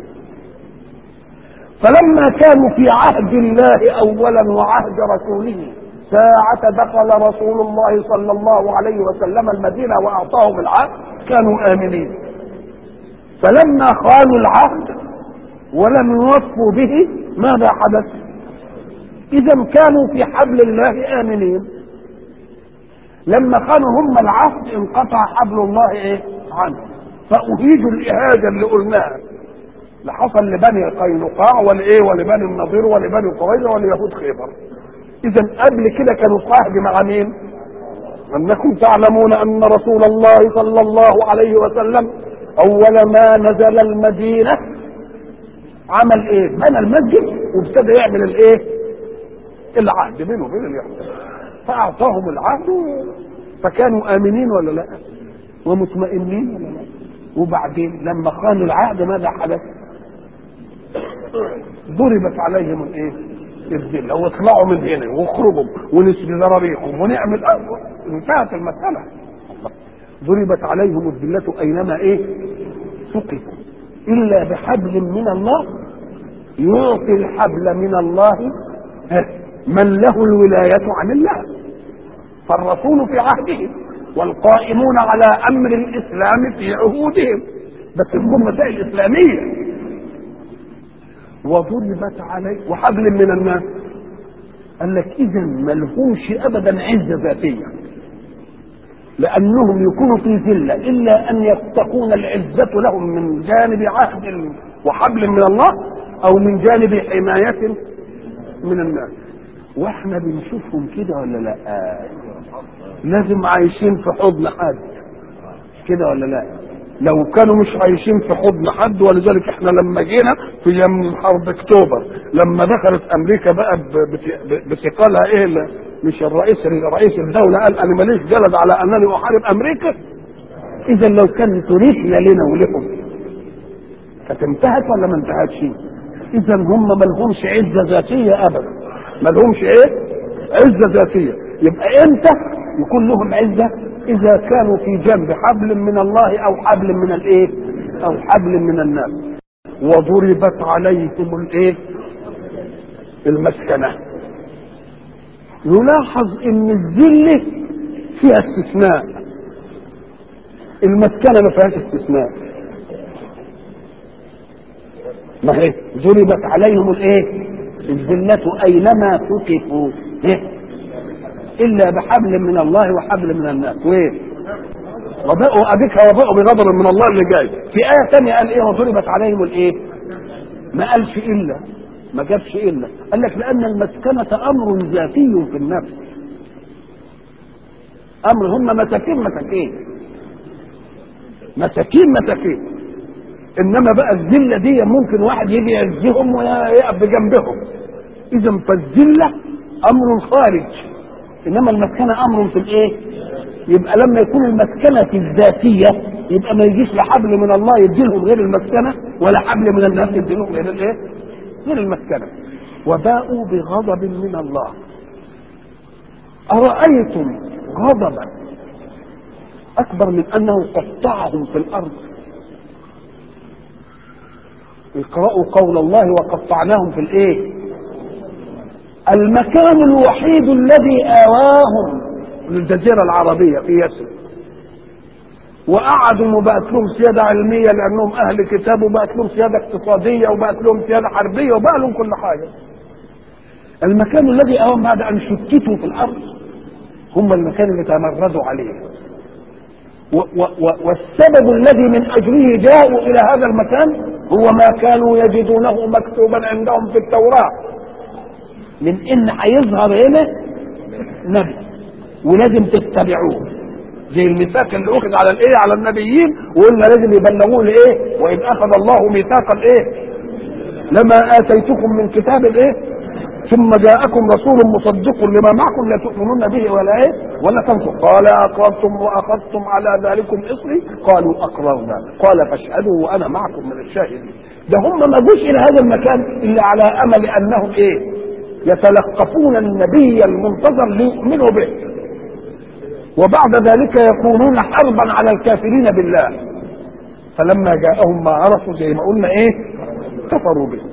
فلما كانوا في عهد الله أولا وعهد رسوله ساعة دخل رسول الله صلى الله عليه وسلم المدينة وأعطاهم العهد كانوا آمنين فلما خانوا العهد ولم يوفوا به ماذا حدث اذا كانوا في حبل الله امنين لما خانوا هم العهد انقطع حبل الله ايه عنه فاهيجوا الاهاجه اللي قلناها اللي حصل لبني قينقاع ولايه ولبني النضير ولبني قريظه وليهود خيبر اذا قبل كده كانوا في عهد مع مين انكم تعلمون ان رسول الله صلى الله عليه وسلم اول ما نزل المدينه عمل ايه بنى المسجد وابتدى يعمل الايه العهد بينه وبين اليهود فاعطاهم العهد فكانوا امنين ولا لا ومطمئنين ولا لا وبعدين لما خانوا العهد ماذا حدث ضربت عليهم الايه الذله واطلعوا من هنا واخرجوا ونسبي ذراريكم ونعمل انتهت المساله ضربت عليهم الذله اينما ايه سقطوا الا بحبل من الله يعطي الحبل من الله من له الولايه عن الله فالرسول في عهده والقائمون على امر الاسلام في عهودهم بس تكون مسائل اسلاميه وضربت عليه وحبل من الناس قال لك اذا ما لهمش ابدا عزه ذاتيه لانهم يكونوا في ذله الا ان تكون العزه لهم من جانب عهد وحبل من الله او من جانب حمايه من الناس واحنا بنشوفهم كده ولا لا لازم عايشين في حضن حد كده ولا لا لو كانوا مش عايشين في حضن حد ولذلك احنا لما جينا في يوم حرب اكتوبر لما دخلت امريكا بقى بثقلها ايه مش الرئيس رئيس الدوله قال انا ماليش جلد على انني احارب امريكا اذا لو كان تريحنا لنا ولكم كانت انتهت ولا ما انتهتش اذا هم ما لهمش عزه ذاتيه ابدا ما لهمش ايه عزه ذاتيه يبقى امتى يكون لهم عزه اذا كانوا في جنب حبل من الله او حبل من الايه او حبل من الناس وضربت عليهم الايه المسكنه يلاحظ ان الذله فيها استثناء المسكنه ما فيهاش استثناء ما هي ضربت عليهم الايه الذله اينما ثقفوا إيه؟ الا بحبل من الله وحبل من الناس وين وبقوا ابيك وبقوا بغضب من الله اللي جاي في ايه ثانيه قال ايه وضربت عليهم الايه ما قالش الا ما جابش الا قال لك لان المسكنه امر ذاتي في النفس امر هم مساكين مساكين مساكين مساكين انما بقى الذله دي ممكن واحد يجي يعزهم ويقف بجنبهم اذا فالذله امر خارج انما المسكنه امر في الايه يبقى لما يكون المسكنه الذاتيه يبقى ما يجيش لا حبل من الله يديلهم غير المسكنه ولا حبل من الناس يديلهم غير الايه غير المسكنه وباءوا بغضب من الله ارايتم غضبا اكبر من انه قطعهم في الارض اقرأوا قول الله وقطعناهم في الايه المكان الوحيد الذي آواهم للجزيرة العربية في يثرب وقعدوا وبقت لهم سيادة علمية لأنهم أهل كتاب وبقت لهم سيادة اقتصادية وبقت لهم سيادة حربية وبقى لهم كل حاجة المكان الذي أواهم بعد أن شتتوا في الأرض هم المكان اللي تمردوا عليه و و و والسبب الذي من أجله جاءوا إلى هذا المكان هو ما كانوا يجدونه مكتوبا عندهم في التوراة من ان هيظهر هنا نبي ولازم تتبعوه زي الميثاق اللي اخذ على الايه على النبيين وقلنا لازم يبلغوه لايه واذ اخذ الله ميثاق الايه لما اتيتكم من كتاب الايه ثم جاءكم رسول مصدق لما معكم لا تؤمنون به ولا ايه ولا تنصروا قال اقررتم واخذتم على ذلكم اصري قالوا اقررنا قال فاشهدوا وانا معكم من الشاهدين ده هم ما جوش الى هذا المكان الا على امل انهم ايه يتلقفون النبي المنتظر ليؤمنوا به وبعد ذلك يكونون حربا على الكافرين بالله فلما جاءهم ما عرفوا زي ما قلنا ايه كفروا به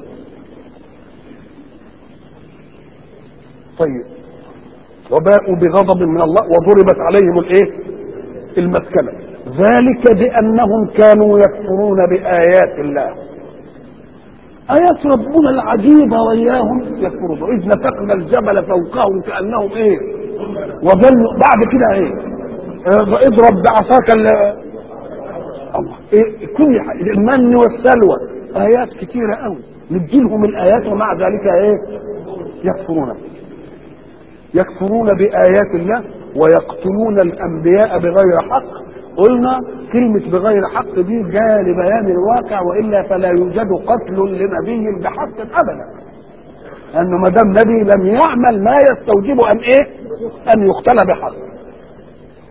طيب وباءوا بغضب من الله وضربت عليهم الايه المسكنه ذلك بانهم كانوا يكفرون بايات الله آيات ربنا العجيبة وإياهم يكفرون إذ نتقنا الجبل فوقهم كأنهم إيه وظلوا بعد كده إيه اضرب بعصاك الله إيه كل حاجة المن والسلوى آيات كثيرة قوي نديلهم الآيات ومع ذلك إيه يكفرون يكفرون بآيات الله ويقتلون الأنبياء بغير حق قلنا كلمة بغير حق دي جاء لبيان الواقع وإلا فلا يوجد قتل لنبي بحق أبدا أنه ما دام نبي لم يعمل ما يستوجب أن إيه؟ أن يقتل بحق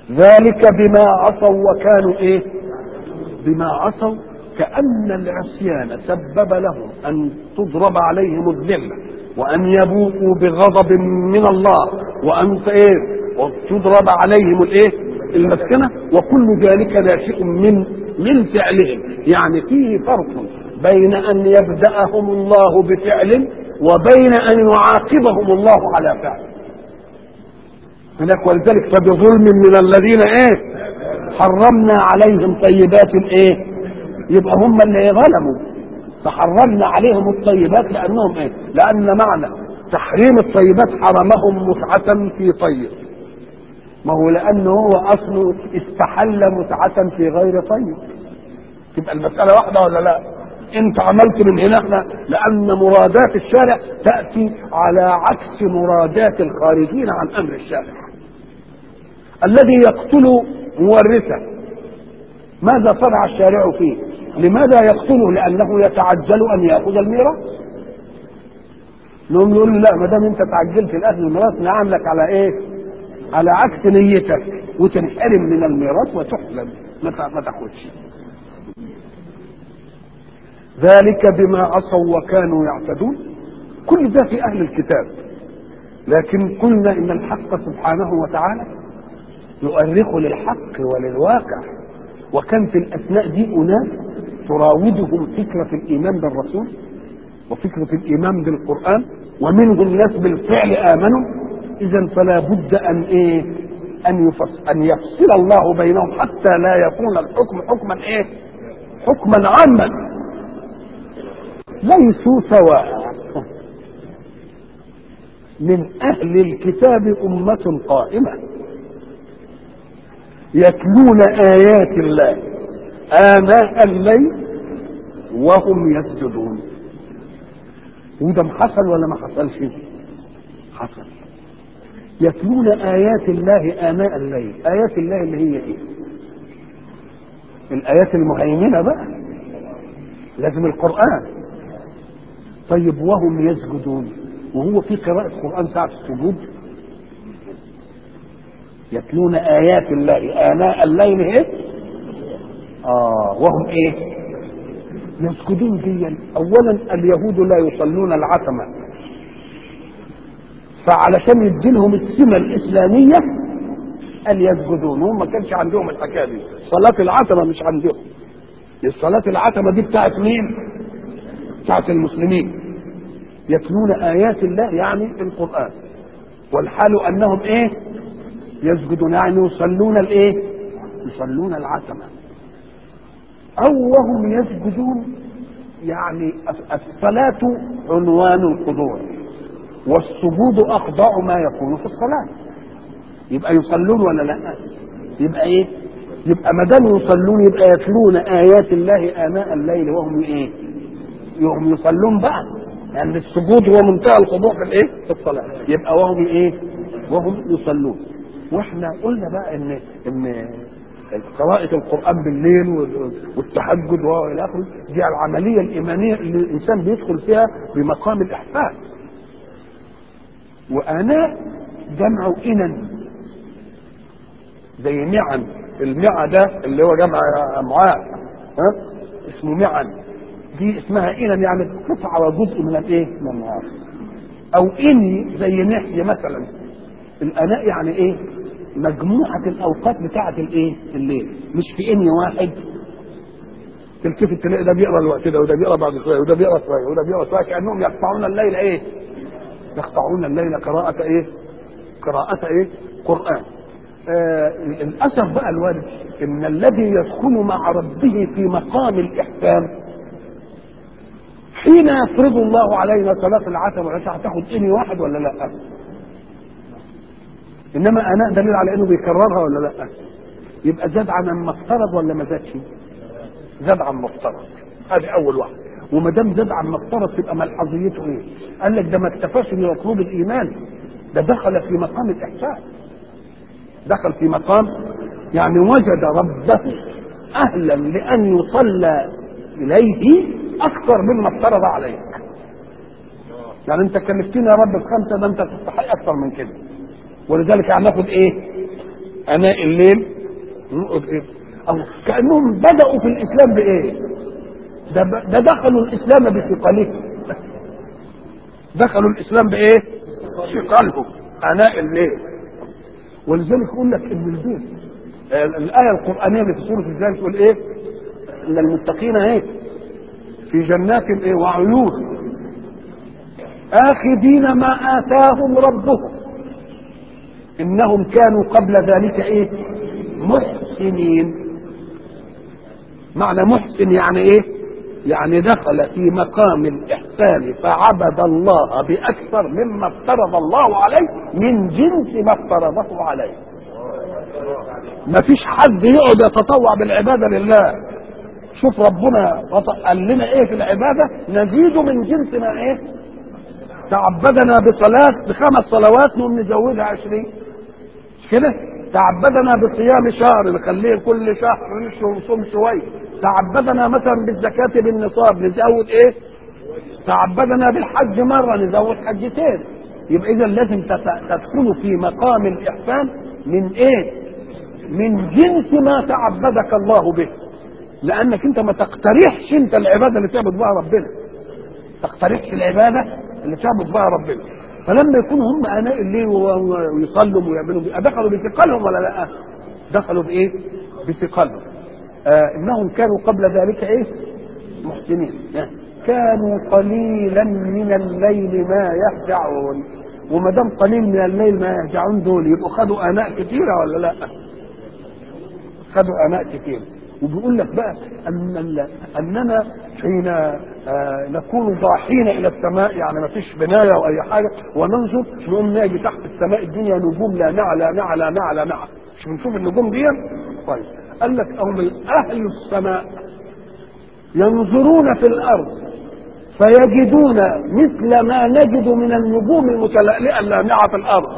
ذلك بما عصوا وكانوا ايه بما عصوا كأن العصيان سبب لهم أن تضرب عليهم الذلة وأن يبوءوا بغضب من الله وأن إيه وتضرب عليهم الإيه المسكنة وكل ذلك ناشئ من من فعلهم يعني فيه فرق بين أن يبدأهم الله بفعل وبين أن يعاقبهم الله على فعل هناك ولذلك فبظلم من الذين ايه حرمنا عليهم طيبات ايه يبقى هم اللي ظلموا فحرمنا عليهم الطيبات لانهم ايه لان معنى تحريم الطيبات حرمهم متعة في طيب ما هو لانه هو اصله استحل متعة في غير طيب تبقى المسألة واحدة ولا لا انت عملت من هنا احنا لان مرادات الشارع تأتي على عكس مرادات الخارجين عن امر الشارع الذي يقتل مورثه ماذا صنع الشارع فيه لماذا يقتله لانه يتعجل ان ياخذ الميراث نقوم نقول له لا ما دام انت تعجلت الاخذ الميراث نعاملك على ايه على عكس نيتك وتنحرم من الميراث وتحلم ما تاخدش ذلك بما عصوا وكانوا يعتدون كل ده في اهل الكتاب لكن قلنا ان الحق سبحانه وتعالى يؤرخ للحق وللواقع وكان في الاثناء دي اناس تراودهم فكره الايمان بالرسول وفكره الايمان بالقران ومنهم ناس بالفعل امنوا اذا فلا بد ان ايه ان يفصل ان يفصل الله بينهم حتى لا يكون الحكم حكما ايه حكما عاما ليسوا سواء من اهل الكتاب امه قائمه يتلون آيات الله آناء الليل وهم يسجدون وده حصل ولا ما حصلش حصل يتلون آيات الله آناء الليل آيات الله اللي هي إيه الآيات المهيمنة بقى لازم القرآن طيب وهم يسجدون وهو في قراءة قرآن ساعة السجود يتلون آيات الله آناء الليل إيه؟ آه وهم إيه؟ يسجدون ديا أولا اليهود لا يصلون العتمة فعلشان يديلهم السمة الإسلامية أن يسجدون هم ما كانش عندهم الحكاية دي صلاة العتمة مش عندهم الصلاة العتمة دي بتاعت مين؟ بتاعت المسلمين يتلون آيات الله يعني القرآن والحال أنهم إيه؟ يسجدون يعني يصلون الايه يصلون العتمة او وهم يسجدون يعني الصلاة عنوان الخضوع والسجود اخضع ما يكون في الصلاة يبقى يصلون ولا لا يبقى ايه يبقى ما دام يصلون يبقى يتلون ايات الله اناء الليل وهم ايه وهم يصلون بقى لان يعني السجود هو منتهى الخضوع في الايه في الصلاة يبقى وهم ايه وهم يصلون واحنا قلنا بقى ان ان قراءة القرآن بالليل والتهجد والى اخره دي العملية الإيمانية اللي الإنسان بيدخل فيها بمقام الإحساس وآناء جمع إنن زي معن المعى ده اللي هو جمع أمعاء ها اسمه معن دي اسمها إنن يعني قطعة وجزء من الإيه؟ من النهار أو إني زي نحية مثلا الآناء يعني إيه؟ مجموعة الأوقات بتاعة الإيه؟ الليل مش في إني واحد تلتفت تلاقي ده بيقرا الوقت ده وده بيقرا بعد شويه وده بيقرا شويه وده بيقرا شويه كانهم يقطعون الليل ايه؟ يقطعون الليل قراءة ايه؟ قراءة ايه؟ قرآن. آه للأسف بقى الوارد إن الذي يدخل مع ربه في مقام الإحسان حين يفرض الله علينا صلاة العتمة والعشاء هتاخد إني واحد ولا لا؟ إنما أناء دليل على إنه بيكررها ولا لا؟ يبقى زاد عن ما افترض ولا ما زادش؟ زاد عن ما افترض ادي اول واحد وما دام زاد عن ما افترض تبقى ملحظيته ايه؟ قال لك ده ما اكتفاش بمطلوب الايمان ده دخل في مقام الاحسان دخل في مقام يعني وجد ربه اهلا لان يصلى اليه اكثر مما افترض عليك يعني انت كلفتني يا رب بخمسه ده انت تستحق اكثر من كده ولذلك هناخد ايه؟ اناء الليل او كانهم بداوا في الاسلام بايه ده, ده دخلوا الاسلام بثقلهم دخلوا الاسلام بايه ثقلهم اناء الليل ولذلك يقول لك ان البيت الايه القرانيه اللي في سوره الزلزال تقول ايه ان المتقين ايه في جنات ايه وعيون اخذين ما اتاهم ربهم انهم كانوا قبل ذلك ايه محسنين معنى محسن يعني ايه يعني دخل في مقام الاحسان فعبد الله باكثر مما افترض الله عليه من جنس ما افترضه عليه ما فيش حد يقعد يتطوع بالعباده لله شوف ربنا قال لنا ايه في العباده نزيد من جنس ما ايه تعبدنا بصلاه بخمس صلوات نقوم نزودها عشرين مش كده تعبدنا بصيام شهر نخليه كل شهر نصوم شويه تعبدنا مثلا بالزكاة بالنصاب نزود ايه تعبدنا بالحج مرة نزود حجتين يبقى اذا لازم تدخلوا في مقام الاحسان من ايه من جنس ما تعبدك الله به لانك انت ما تقترحش انت العبادة اللي تعبد بها ربنا تقترحش العبادة اللي تعبد بها ربنا فلما يكونوا هم اناء الليل ويصلوا ويعملوا دخلوا بثقلهم ولا لا دخلوا بايه بثقلهم آه انهم كانوا قبل ذلك ايه محسنين كانوا قليلا من الليل ما يهجعون وما دام قليل من الليل ما يهجعون دول يبقوا خدوا اناء كثيره ولا لا خدوا اناء كثيره وبيقول لك بقى ان اننا حين آه نكون ضاحين الى السماء يعني ما فيش بنايه او اي حاجه وننظر نقوم نلاقي تحت السماء الدنيا نجوم لا نعلى لا نعلى لا نعلى لا نعلى مش بنشوف النجوم دي طيب قال لك او من اهل السماء ينظرون في الارض فيجدون مثل ما نجد من النجوم المتلألئة اللامعة في الارض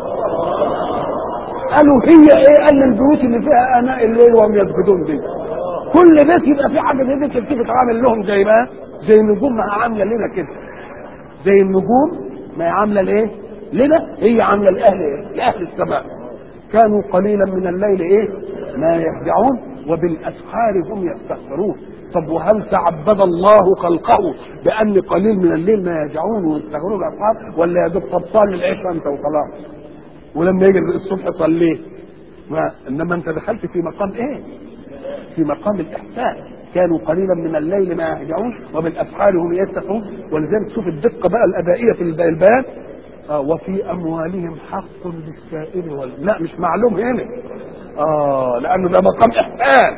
قالوا هي ايه قال البيوت اللي فيها اناء الليل وهم يسجدون دي كل بيت يبقى في حاجه زي دي تلتفت عامل لهم زي ما زي النجوم ما عامله لنا كده زي النجوم ما هي عامله لايه؟ لنا هي عامله لاهل ايه؟ لاهل السماء كانوا قليلا من الليل ايه؟ ما يهجعون وبالاسحار هم يستغفرون طب وهل تعبد الله خلقه بان قليل من الليل ما يهجعون ويستغفرون بالاسحار ولا يا دوب طب صلي العشاء انت وخلاص ولما يجي الصبح صليه ما انما انت دخلت في مقام ايه؟ في مقام الاحسان كانوا قليلا من الليل ما يهجعون وبالاسحار هم يستغفرون ولذلك شوف الدقه بقى الادائيه في البيان آه وفي اموالهم حق للسائل وال... لا مش معلوم هنا اه لانه ده مقام احسان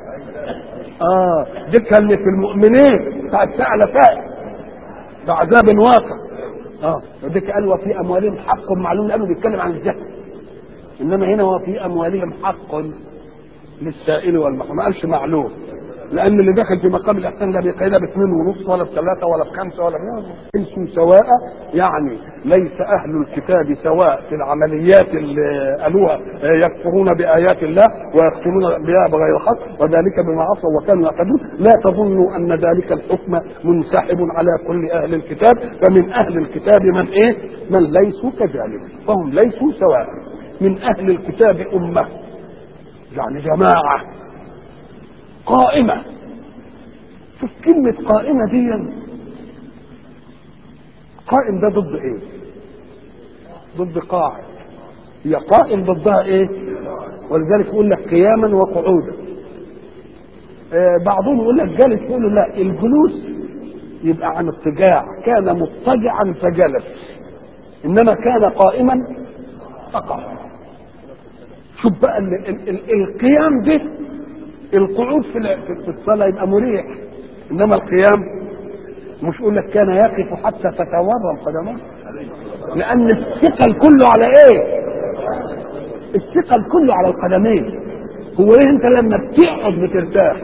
اه دي اللي في المؤمنين بتاع الساعه فائق بعذاب واقع اه وديك قال وفي اموالهم حق معلوم لانه بيتكلم عن الزكاه انما هنا وفي اموالهم حق للسائل والمحروم ما قالش معلوم لان اللي دخل في مقام الاحسان لا بيقيدها باثنين ونص ولا بثلاثه ولا بخمسه ولا ليسوا سواء يعني ليس اهل الكتاب سواء في العمليات اللي قالوها يكفرون بايات الله ويقتلون بها بغير حق وذلك بما عصوا وكانوا يعتدون لا تظنوا ان ذلك الحكم منسحب على كل اهل الكتاب فمن اهل الكتاب من ايه؟ من ليسوا كذلك فهم ليسوا سواء من اهل الكتاب امه يعني جماعة قائمة شوف كلمة قائمة دي قائم ده ضد ايه ضد قاعد هي قائم ضدها ايه ولذلك يقول لك قياما وقعودا آه بعضهم يقول لك جالس يقول له لا الجلوس يبقى عن اضطجاع كان مضطجعا فجلس انما كان قائما فقط شوف بقى ال ال ال القيام ده القعود في في الصلاه يبقى مريح انما القيام مش يقول لك كان يقف حتى تتورم قدمه لان الثقل كله على ايه الثقل كله على القدمين هو ايه انت لما بتقعد بترتاح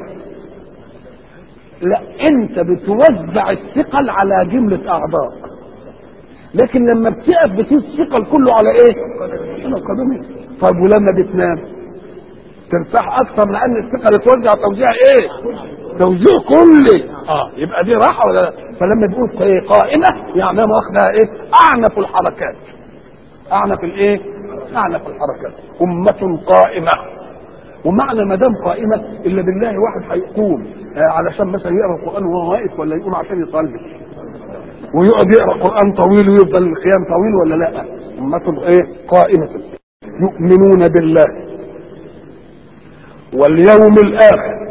لا انت بتوزع الثقل على جمله اعضاء لكن لما بتقف بتقيس الثقل كله على ايه على القدمين طيب ولما بتنام ترتاح اكثر لان الثقل اتوزع توزيع ايه توزيع كلي اه يبقى دي راحه ولا لا فلما بيقول إيه قائمه يعني انا واخدها ايه اعنف الحركات اعنف الايه اعنف الحركات امه قائمه ومعنى ما دام قائمه الا بالله واحد هيقوم آه، علشان مثلا يقرا القران وهو واقف ولا يقوم عشان يصلي ويقعد يقرا قران طويل ويفضل القيام طويل ولا لا امه ايه قائمه يؤمنون بالله واليوم الاخر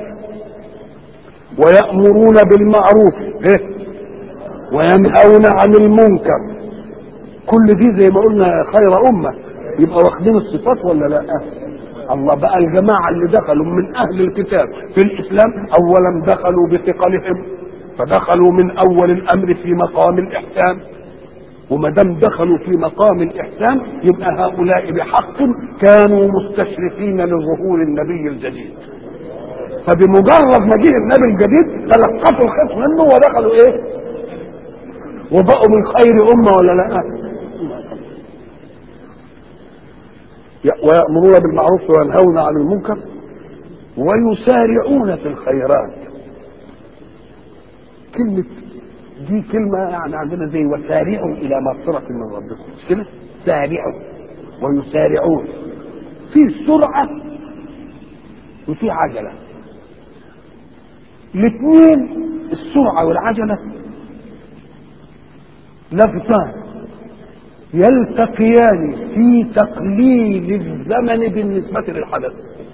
ويأمرون بالمعروف إيه؟ وينهون عن المنكر كل دي زي ما قلنا خير أمة يبقى واخدين الصفات ولا لا الله بقى الجماعة اللي دخلوا من أهل الكتاب في الإسلام أولا دخلوا بثقلهم فدخلوا من أول الأمر في مقام الإحسان وما دام دخلوا في مقام الإحسان يبقى هؤلاء بحق كانوا مستشرفين لظهور النبي الجديد فبمجرد ما جه النبي الجديد تلقفوا الخيط منه ودخلوا ايه؟ وبقوا من خير امه ولا لا؟ ويأمرون بالمعروف وينهون عن المنكر ويسارعون في الخيرات كلمة دي كلمة يعني عندنا زي وسارعوا إلى مغفرة من ربكم مش كده؟ سارعوا ويسارعون في سرعة وفي عجلة الاثنين السرعة والعجلة لفتان يلتقيان في تقليل الزمن بالنسبة للحدث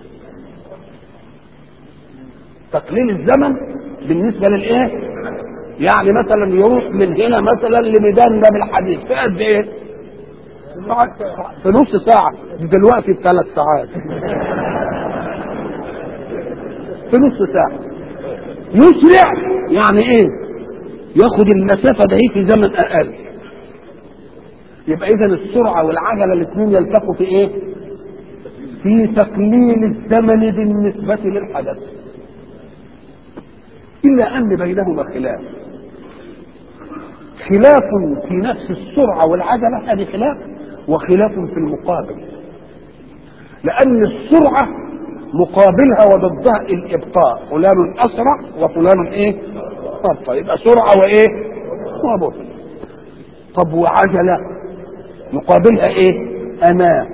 تقليل الزمن بالنسبة للايه يعني مثلا يروح من هنا مثلا لميدان باب الحديد في قد ايه في نص ساعة دلوقتي بثلاث ساعات في نص ساعة يسرع يعني ايه ياخد المسافة ده في زمن اقل يبقى اذا السرعة والعجلة الاثنين يلتقوا في ايه في تقليل الزمن بالنسبة للحدث الا ان بينهما خلاف خلاف في نفس السرعة والعجلة هذه خلاف وخلاف في المقابل لأن السرعة مقابلها وضدها الإبطاء فلان أسرع وفلان إيه أبطأ يبقى سرعة وإيه وبطء طب وعجلة مقابلها إيه أمان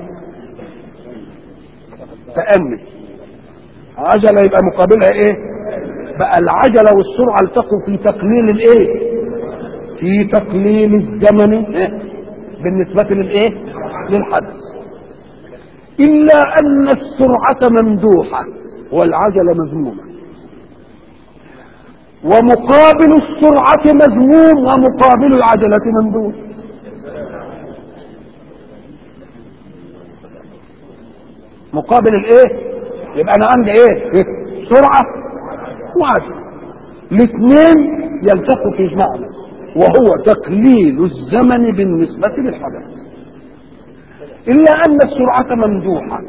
تأمل عجلة يبقى مقابلها إيه بقى العجلة والسرعة التقوا في تقليل الإيه في تقليل الزمن إيه؟ بالنسبة للإيه للحدث إلا أن السرعة ممدوحة والعجلة مذمومة ومقابل السرعة مذموم ومقابل العجلة ممدوح مقابل الايه يبقى انا عندي ايه, إيه؟ سرعة وعجلة الاثنين يلتقوا في معنى وهو تقليل الزمن بالنسبة للحدث إلا أن السرعة ممدوحة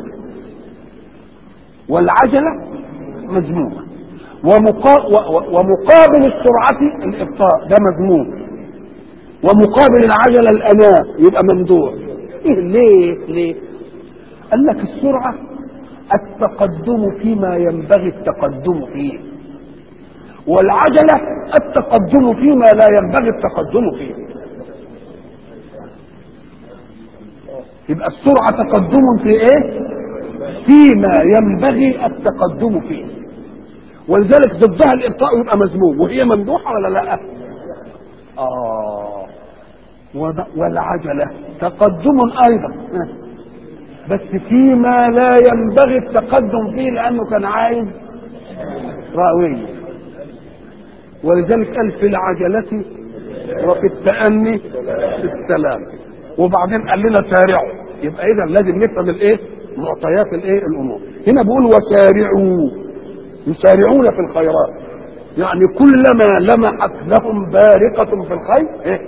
والعجلة مذمومة ومقا... ومقابل السرعة الإبطاء ده مذموم ومقابل العجلة الأناة يبقى ممدوح إيه ليه ليه قال لك السرعة التقدم فيما ينبغي التقدم فيه والعجلة التقدم فيما لا ينبغي التقدم فيه يبقى السرعة تقدم في ايه فيما ينبغي التقدم فيه ولذلك ضدها الابطاء يبقى مذموم وهي ممدوحة ولا لا اه والعجلة تقدم ايضا بس فيما لا ينبغي التقدم فيه لانه كان عايز راوية ولذلك قال في العجلة وفي التأني في السلام وبعدين قال لنا سارعوا يبقى اذا لازم نفهم الايه معطيات الايه الامور هنا بيقول وسارعوا يسارعون في الخيرات يعني كلما لمحت لهم بارقة في الخير إيه؟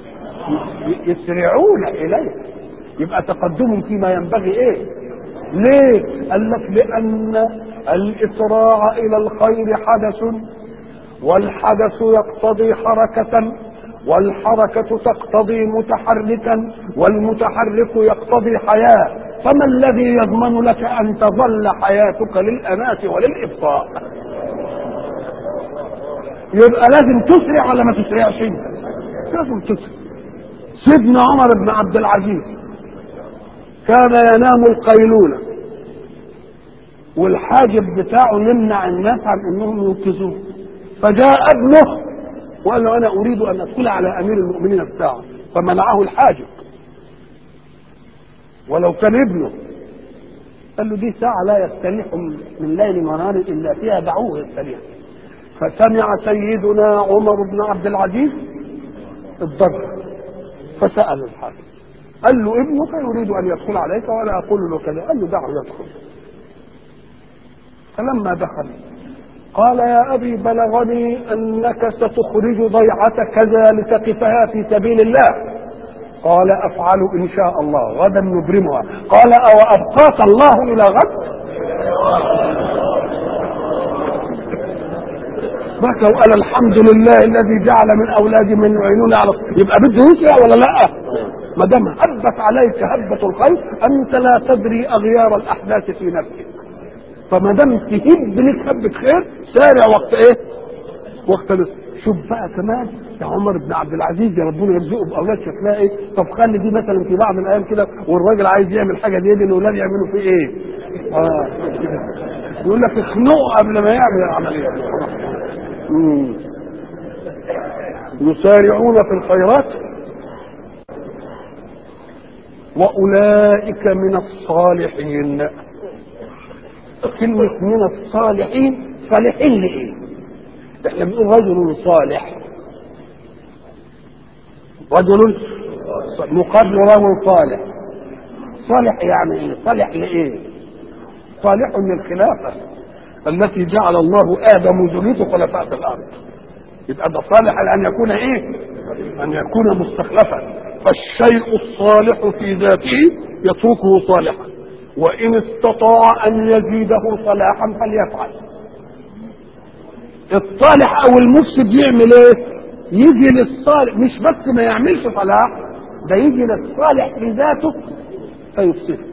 يسرعون إليه يبقى تقدم فيما ينبغي إيه ليه قال لك لأن الإسراع إلى الخير حدث والحدث يقتضي حركة والحركة تقتضي متحركا والمتحرك يقتضي حياة فما الذي يضمن لك أن تظل حياتك للأناة وللإبطاء يبقى لازم تسرع ولا ما تسرعش لازم تسرع سيدنا عمر بن عبد العزيز كان ينام القيلولة والحاجب بتاعه يمنع الناس عن انهم ينقذوه فجاء ابنه وقال له انا اريد ان ادخل على امير المؤمنين بتاعه فمنعه الحاجب ولو كان ابنه قال له دي ساعة لا يستريح من ليل ونهار إلا فيها دعوه يستريح فسمع سيدنا عمر بن عبد العزيز الضجر فسأل الحاكم قال له ابنك يريد أن يدخل عليك ولا أقول له كذا قال له دعه يدخل فلما دخل قال يا أبي بلغني أنك ستخرج ضيعة كذا لتقفها في سبيل الله قال أفعل إن شاء الله غدا نبرمها قال أو أبقاك الله إلى غد بكى وقال الحمد لله الذي جعل من أولادي من يعينون على يبقى بده يسرع ولا لا ما دام هبت عليك هبة الخير أنت لا تدري أغيار الأحداث في نفسك فما دام تهب لك هبة خير سارع وقت ايه؟ وقت لسه شوف بقى كمان يا عمر بن عبد العزيز يا ربنا يرزقه باولاد شكلها ايه؟ طب خلي دي مثلا في بعض الايام كده والراجل عايز يعمل حاجه دي الاولاد يعملوا فيه ايه؟ اه يقول لك اخنقه قبل ما يعمل العمليه مم. يسارعون في الخيرات واولئك من الصالحين كلمة من الصالحين صالحين لإيه؟ احنا بنقول رجل صالح رجل مقابل رجل صالح صالح يعني ايه؟ صالح لإيه؟ صالح للخلافة التي جعل الله آدم وذريته خلفاء في الأرض يبقى ده صالح لأن يكون إيه؟ أن يكون مستخلفا فالشيء الصالح في ذاته يتركه صالحا وإن استطاع أن يزيده صلاحا فليفعل الصالح أو المفسد يعمل إيه؟ يجي للصالح مش بس ما يعملش صلاح ده يجي للصالح في ذاته فيفسده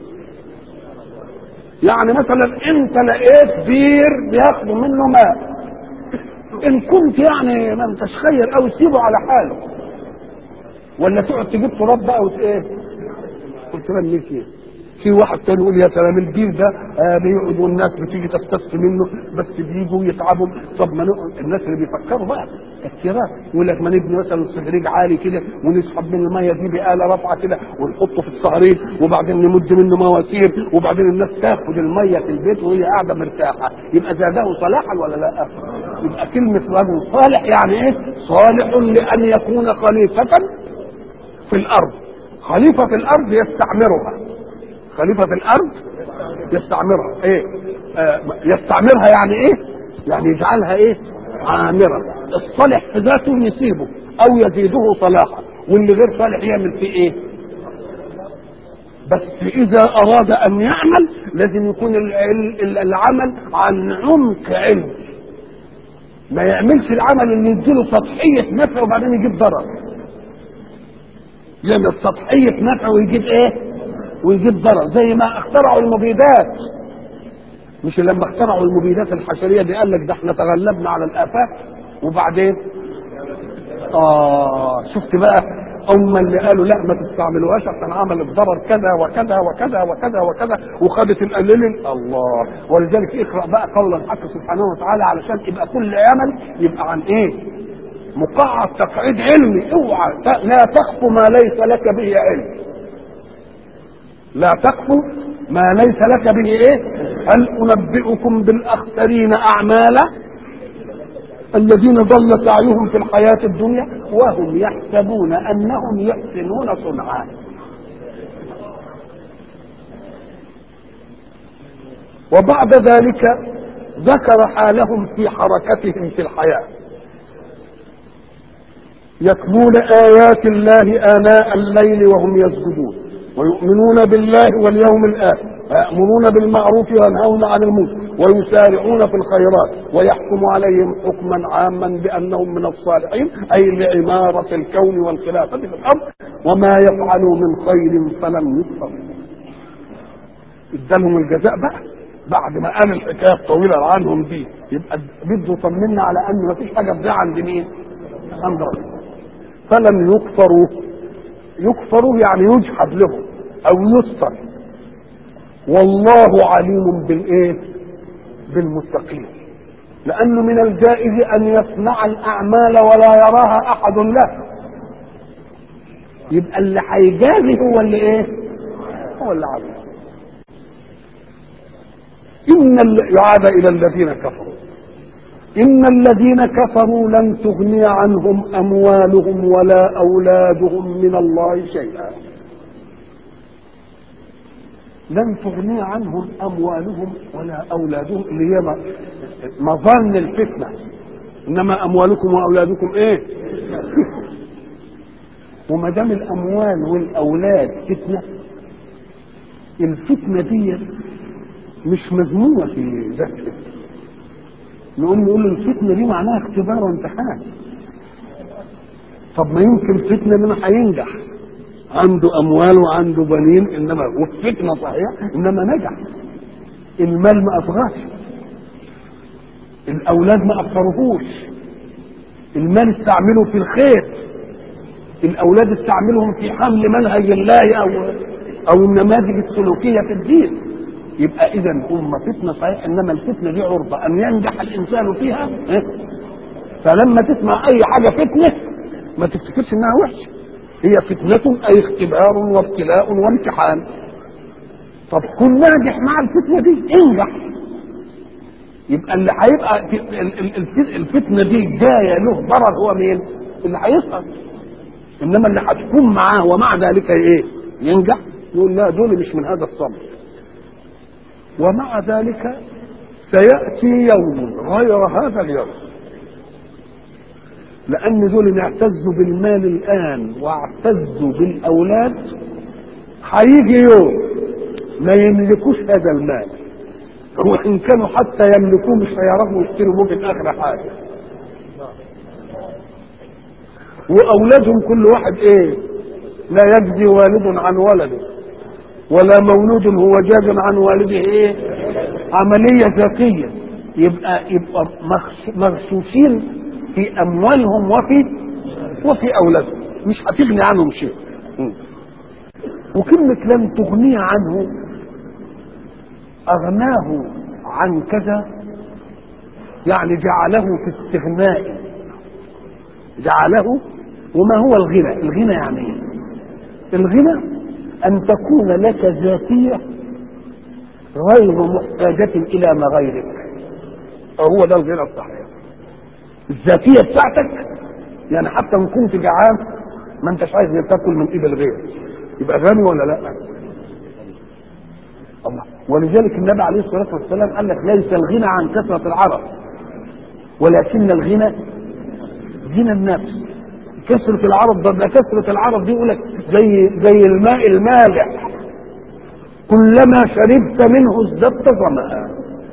يعني مثلا انت لقيت بير بياخدوا منه ماء ان كنت يعني ما انتش خير او تسيبه على حاله ولا تقعد تجيب تراب بقى وت ايه قلت ليه فيه في واحد تاني يقول يا سلام البير ده آه بيقعد والناس بتيجي تستسقي منه بس بيجوا يتعبوا طب ما نقعد الناس اللي بيفكروا بقى تفكيرات يقول لك ما نبني مثلا صهريج عالي كده ونسحب من الميه دي بآلة رافعه كده ونحطه في الصهريج وبعدين نمد منه مواسير وبعدين الناس تاخد الميه في البيت وهي قاعده مرتاحه يبقى زاده صلاحا ولا لا؟ يبقى كلمه رجل صالح يعني ايه؟ صالح لان يكون خليفه في الارض خليفه في الارض يستعمرها خليفة في الأرض يستعمرها إيه؟ آه يستعمرها يعني إيه؟ يعني يجعلها إيه؟ عامرة الصالح في ذاته يسيبه أو يزيده صلاحا واللي غير صالح يعمل فيه إيه؟ بس إذا أراد أن يعمل لازم يكون العمل عن عمق علم ما يعملش العمل اللي يديله سطحية نفع وبعدين يجيب ضرر يعمل سطحية نفع ويجيب إيه؟ ويجيب ضرر زي ما اخترعوا المبيدات مش لما اخترعوا المبيدات الحشريه دي قال لك ده احنا تغلبنا على الافات وبعدين اه شفت بقى هم اللي قالوا لا ما تستعملوهاش عشان عملت ضرر كذا وكذا وكذا وكذا وكذا وخدت القليل الله ولذلك اقرا بقى قول الحق سبحانه وتعالى علشان يبقى كل عمل يبقى عن ايه؟ مقعد تقعيد علمي اوعى لا تخف ما ليس لك به علم لا تقف ما ليس لك به ايه هل انبئكم بالاخسرين اعمالا الذين ضل سعيهم في الحياة الدنيا وهم يحسبون انهم يحسنون صنعا وبعد ذلك ذكر حالهم في حركتهم في الحياة يتلون آيات الله آناء الليل وهم يسجدون ويؤمنون بالله واليوم الآخر ويأمرون بالمعروف وينهون عن المنكر ويسارعون في الخيرات ويحكم عليهم حكما عاما بأنهم من الصالحين أي لعمارة الكون والخلافة في الأرض وما يفعلوا من خير فلن يكفروا ادالهم الجزاء بقى بعد ما قال الحكايه الطويله عنهم دي يبقى بده يطمنا على ان ما فيش حاجه تضيع عند مين؟ عند ربنا فلم يكفروا يكفروا يعني يجحد لهم او يستر والله عليم بالايه بالمتقين لانه من الجائز ان يصنع الاعمال ولا يراها احد له يبقى اللي هيجازي هو اللي ايه هو اللي عارف ان يعاد الى الذين كفروا ان الذين كفروا لن تغني عنهم اموالهم ولا اولادهم من الله شيئا لن تغني عنهم اموالهم ولا اولادهم اللي هي مظن الفتنه انما اموالكم واولادكم ايه وما دام الاموال والاولاد فتنه الفتنه دي مش مذمومه في ذاتها نقوم نقول الفتنه دي معناها اختبار وامتحان طب ما يمكن فتنه انما هينجح عنده اموال وعنده بنين انما والفتنه صحيح انما نجح المال ما اطغاش الاولاد ما اثروهوش المال استعمله في الخير الاولاد استعملهم في حمل منهج الله او او النماذج السلوكيه في الدين يبقى اذا هم فتنه صحيح انما الفتنه دي عرضه ان ينجح الانسان فيها فلما تسمع اي حاجه فتنه ما تفتكرش انها وحشه هي فتنة أي اختبار وابتلاء وامتحان طب كن ناجح مع الفتنة دي انجح يبقى اللي هيبقى الفتنة دي جاية له ضرر هو مين؟ اللي هيسقط إنما اللي هتكون معاه ومع ذلك إيه؟ ينجح يقول لا دول مش من هذا الصمت ومع ذلك سيأتي يوم غير هذا اليوم لان دول اعتزوا بالمال الان واعتزوا بالاولاد هيجي يوم ما يملكوش هذا المال وان كانوا حتى يملكوه مش هيعرفوا يشتروا موجة اخر حاجه واولادهم كل واحد ايه لا يجزي والد عن ولده ولا مولود هو جاز عن والده ايه عمليه ذاتيه يبقى يبقى مغشوشين في اموالهم وفي وفي اولادهم مش هتغني عنهم شيء وكلمة لم تغني عنه أغناه عن كذا يعني جعله في استغناء جعله وما هو الغنى الغنى يعني ايه الغنى أن تكون لك ذاتية غير محتاجة إلى ما غيرك هو ده الغنى الصحيح الذاتيه بتاعتك يعني حتى ان كنت جعان ما انتش عايز تاكل من ايد الغير يبقى غني ولا لا؟ الله ولذلك النبي عليه الصلاه والسلام قال لك ليس الغنى عن كثره العرب ولكن الغنى غنى النفس كثرة العرب ده كثرة العرب دي يقول لك زي زي الماء المالح كلما شربت منه ازددت ظمأ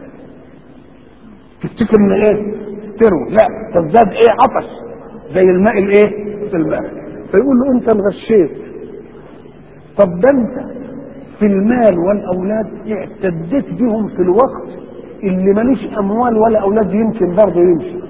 تفتكر ان ايه؟ تروي لا تزداد ايه عطش زي الماء الايه في الماء فيقول له انت انغشيت طب ده انت في المال والاولاد اعتديت بهم في الوقت اللي ماليش اموال ولا اولاد يمكن برضه يمشي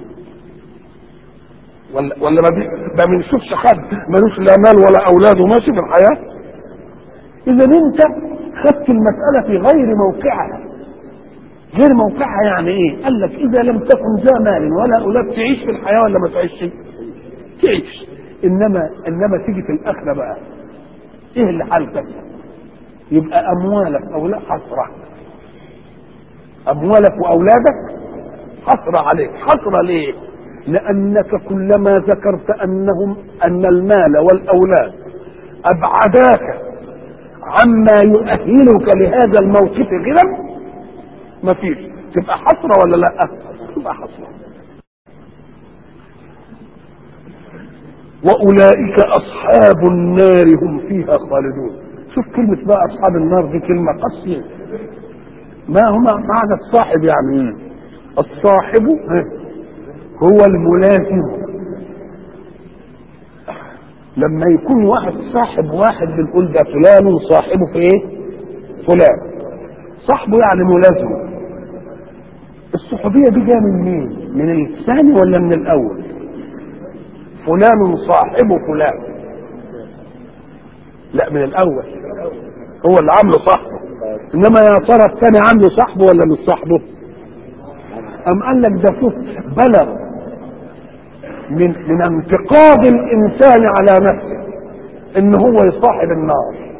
ولا ولا ما, بي... ما بنشوفش حد ملوش لا مال ولا اولاد وماشي في الحياه اذا انت خدت المساله في غير موقعها غير موقعها يعني ايه؟ قال لك اذا لم تكن ذا مال ولا اولاد تعيش في الحياه ولا ما تعيش؟ تعيش انما انما تيجي في الاخره بقى ايه اللي حالتك؟ يبقى اموالك او لا حسره اموالك واولادك حسره عليك حسره ليه؟ لانك كلما ذكرت انهم ان المال والاولاد ابعداك عما يؤهلك لهذا الموقف غنى ما فيش تبقى حسره ولا لا تبقى حسره واولئك اصحاب النار هم فيها خالدون شوف كلمة بقى أصحاب النار دي كلمة قاسية ما هما معنى الصاحب يعني ايه؟ الصاحب هو الملازم لما يكون واحد صاحب واحد بنقول ده فلان صاحبه في ايه؟ فلان صاحبه يعني ملازمه الصحوبية دي جاية من مين؟ من الثاني ولا من الأول؟ فلان صاحب فلان لا من الأول هو اللي عامله صاحبه انما يا ترى الثاني عنده صاحبه ولا مش صاحبه ام قال لك ده شوف بلغ من من انتقاد الانسان على نفسه ان هو يصاحب النار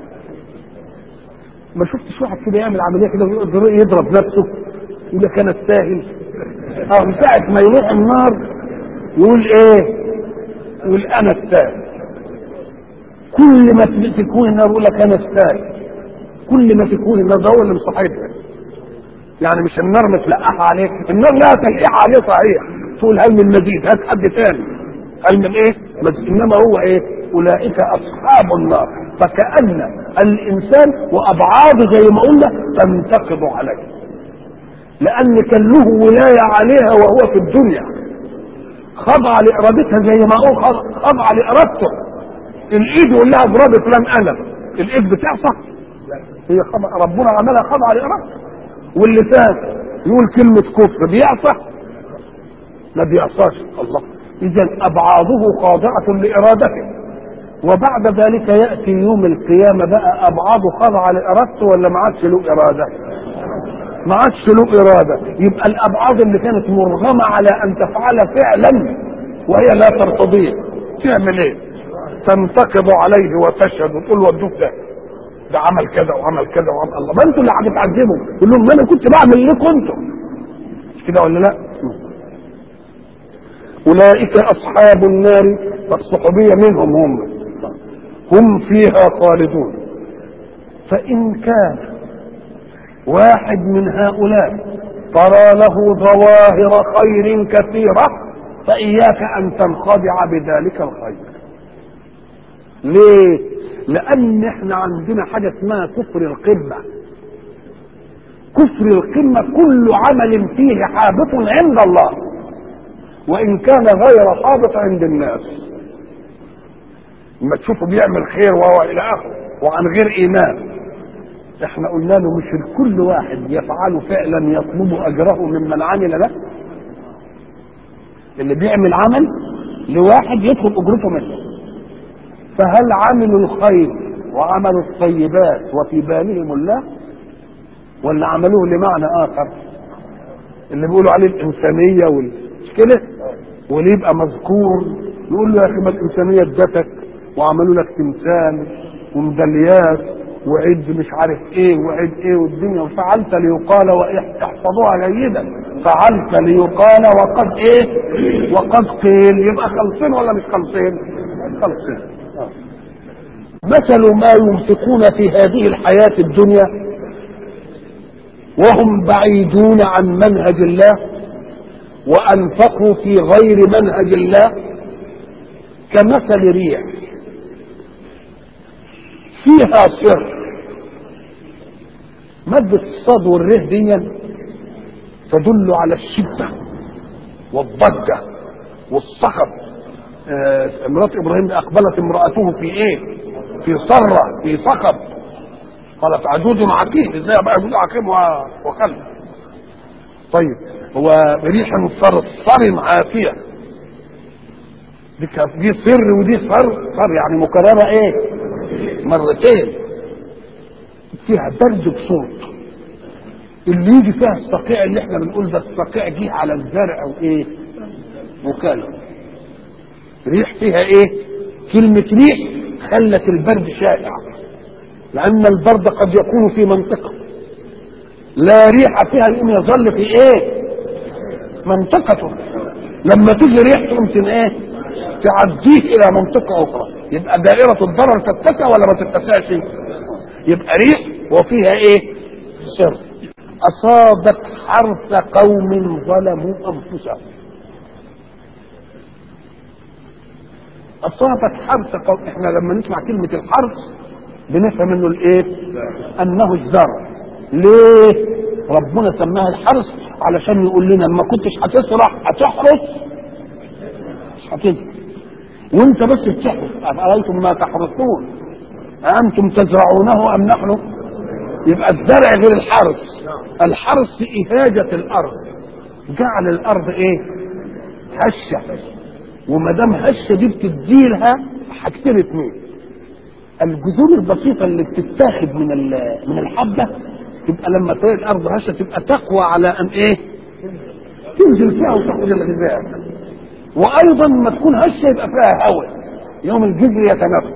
ما شفتش واحد كده يعمل عمليه كده ويقدر يضرب نفسه يقول لك انا استاهل اه من ساعه ما يروح النار يقول ايه يقول انا استاهل كل ما تكون النار يقول لك انا استاهل كل ما تكون النار ده هو اللي مصاحبها يعني مش النار متلقحه عليك النار لها تلقيح عليه صحيح تقول هل من مزيد هات حد تاني هل من ايه مزيد انما هو ايه اولئك اصحاب النار فكأن الانسان وابعاده زي ما قلنا تنتقض عليه لان كان له ولايه عليها وهو في الدنيا خضع لارادتها زي ما هو خضع لارادته الايد يقول لها اضربي فلان قلم الايد بتعصى هي خضع ربنا عملها خضع لارادته واللسان يقول كلمه كفر بيعصى ما بيعصاش الله اذا ابعاضه خاضعه لارادته وبعد ذلك ياتي يوم القيامه بقى ابعاضه خاضعه لارادته ولا ما عادش له اراده ما عادش له اراده يبقى الابعاض اللي كانت مرغمه على ان تفعل فعلا وهي لا ترتضيه تعمل ايه تنتقض عليه وتشهد وتقول ودوك ده ده عمل كذا وعمل كذا وعمل الله ما انتوا اللي هتتعذبوا يقول لهم ما انا كنت بعمل لكم انتوا مش كده ولا لا اولئك اصحاب النار فالصحوبيه منهم هم هم فيها خالدون فان كان واحد من هؤلاء ترى له ظواهر خير كثيره فاياك ان تنخدع بذلك الخير ليه لان احنا عندنا حاجه اسمها كفر القمه كفر القمه كل عمل فيه حابط عند الله وان كان غير حابط عند الناس لما تشوفه بيعمل خير وهو الى اخره وعن غير ايمان احنا قلنا له مش كل واحد يفعل فعلا يطلب اجره ممن عمل له اللي بيعمل عمل لواحد يطلب اجرته منه فهل عملوا الخير وعملوا الطيبات وفي بالهم الله ولا عملوه لمعنى اخر اللي بيقولوا عليه الانسانيه والمشكله واللي يبقى مذكور يقول له يا اخي ما الانسانيه ادتك وعملوا لك تمثال وميداليات وعد مش عارف ايه وعد ايه والدنيا وفعلت ليقال واحفظوها جيدا فعلت ليقال وقد ايه وقد قيل يبقى خلصين ولا مش خلصين خلصين مثل ما ينفقون في هذه الحياة الدنيا وهم بعيدون عن منهج الله وأنفقوا في غير منهج الله كمثل ريح فيها سر مادة الصاد والره دي تدل على الشدة والضجة والصخب آه مرات ابراهيم اقبلت امرأته في ايه في صرة في صخب قالت عجوز عقيم ازاي بقى عجوز عقيم وخلف طيب هو ريح صرصر عافية دي دي سر ودي صر صر يعني مكررة ايه مرتين فيها برد بصوت اللي يجي فيها الصقيع اللي احنا بنقول ده الصقيع جه على الزرع او ايه وكاله ريح فيها ايه كلمة ريح خلت البرد شائع لأن البرد قد يكون في منطقة لا ريح فيها يقوم يظل في ايه منطقته لما تيجي ريح تقوم ايه تعديه الى منطقة اخرى يبقى دائرة الضرر تتسع ولا ما تتسعش يبقى ريح وفيها ايه سر اصابت حرث قوم ظلموا انفسهم اصابت حرث قوم احنا لما نسمع كلمة الحرث بنفهم انه الايه انه الزرع ليه ربنا سماها الحرث علشان يقول لنا ما كنتش هتسرح هتحرث مش هتزرع وانت بس بتحرث افرايتم ما تحرثون أأنتم تزرعونه أم نحن يبقى الزرع غير الحرث الحرث إهاجة الأرض جعل الأرض إيه هشة وما دام هشة دي بتديلها حاجتين اتنين الجذور البسيطه اللي بتتاخد من ال- من الحبه تبقى لما تلاقي الارض هشه تبقى تقوى على ان ايه؟ تنزل فيها وتاخد الغذاء وايضا ما تكون هشه يبقى فيها هواء يوم الجذر يتنفس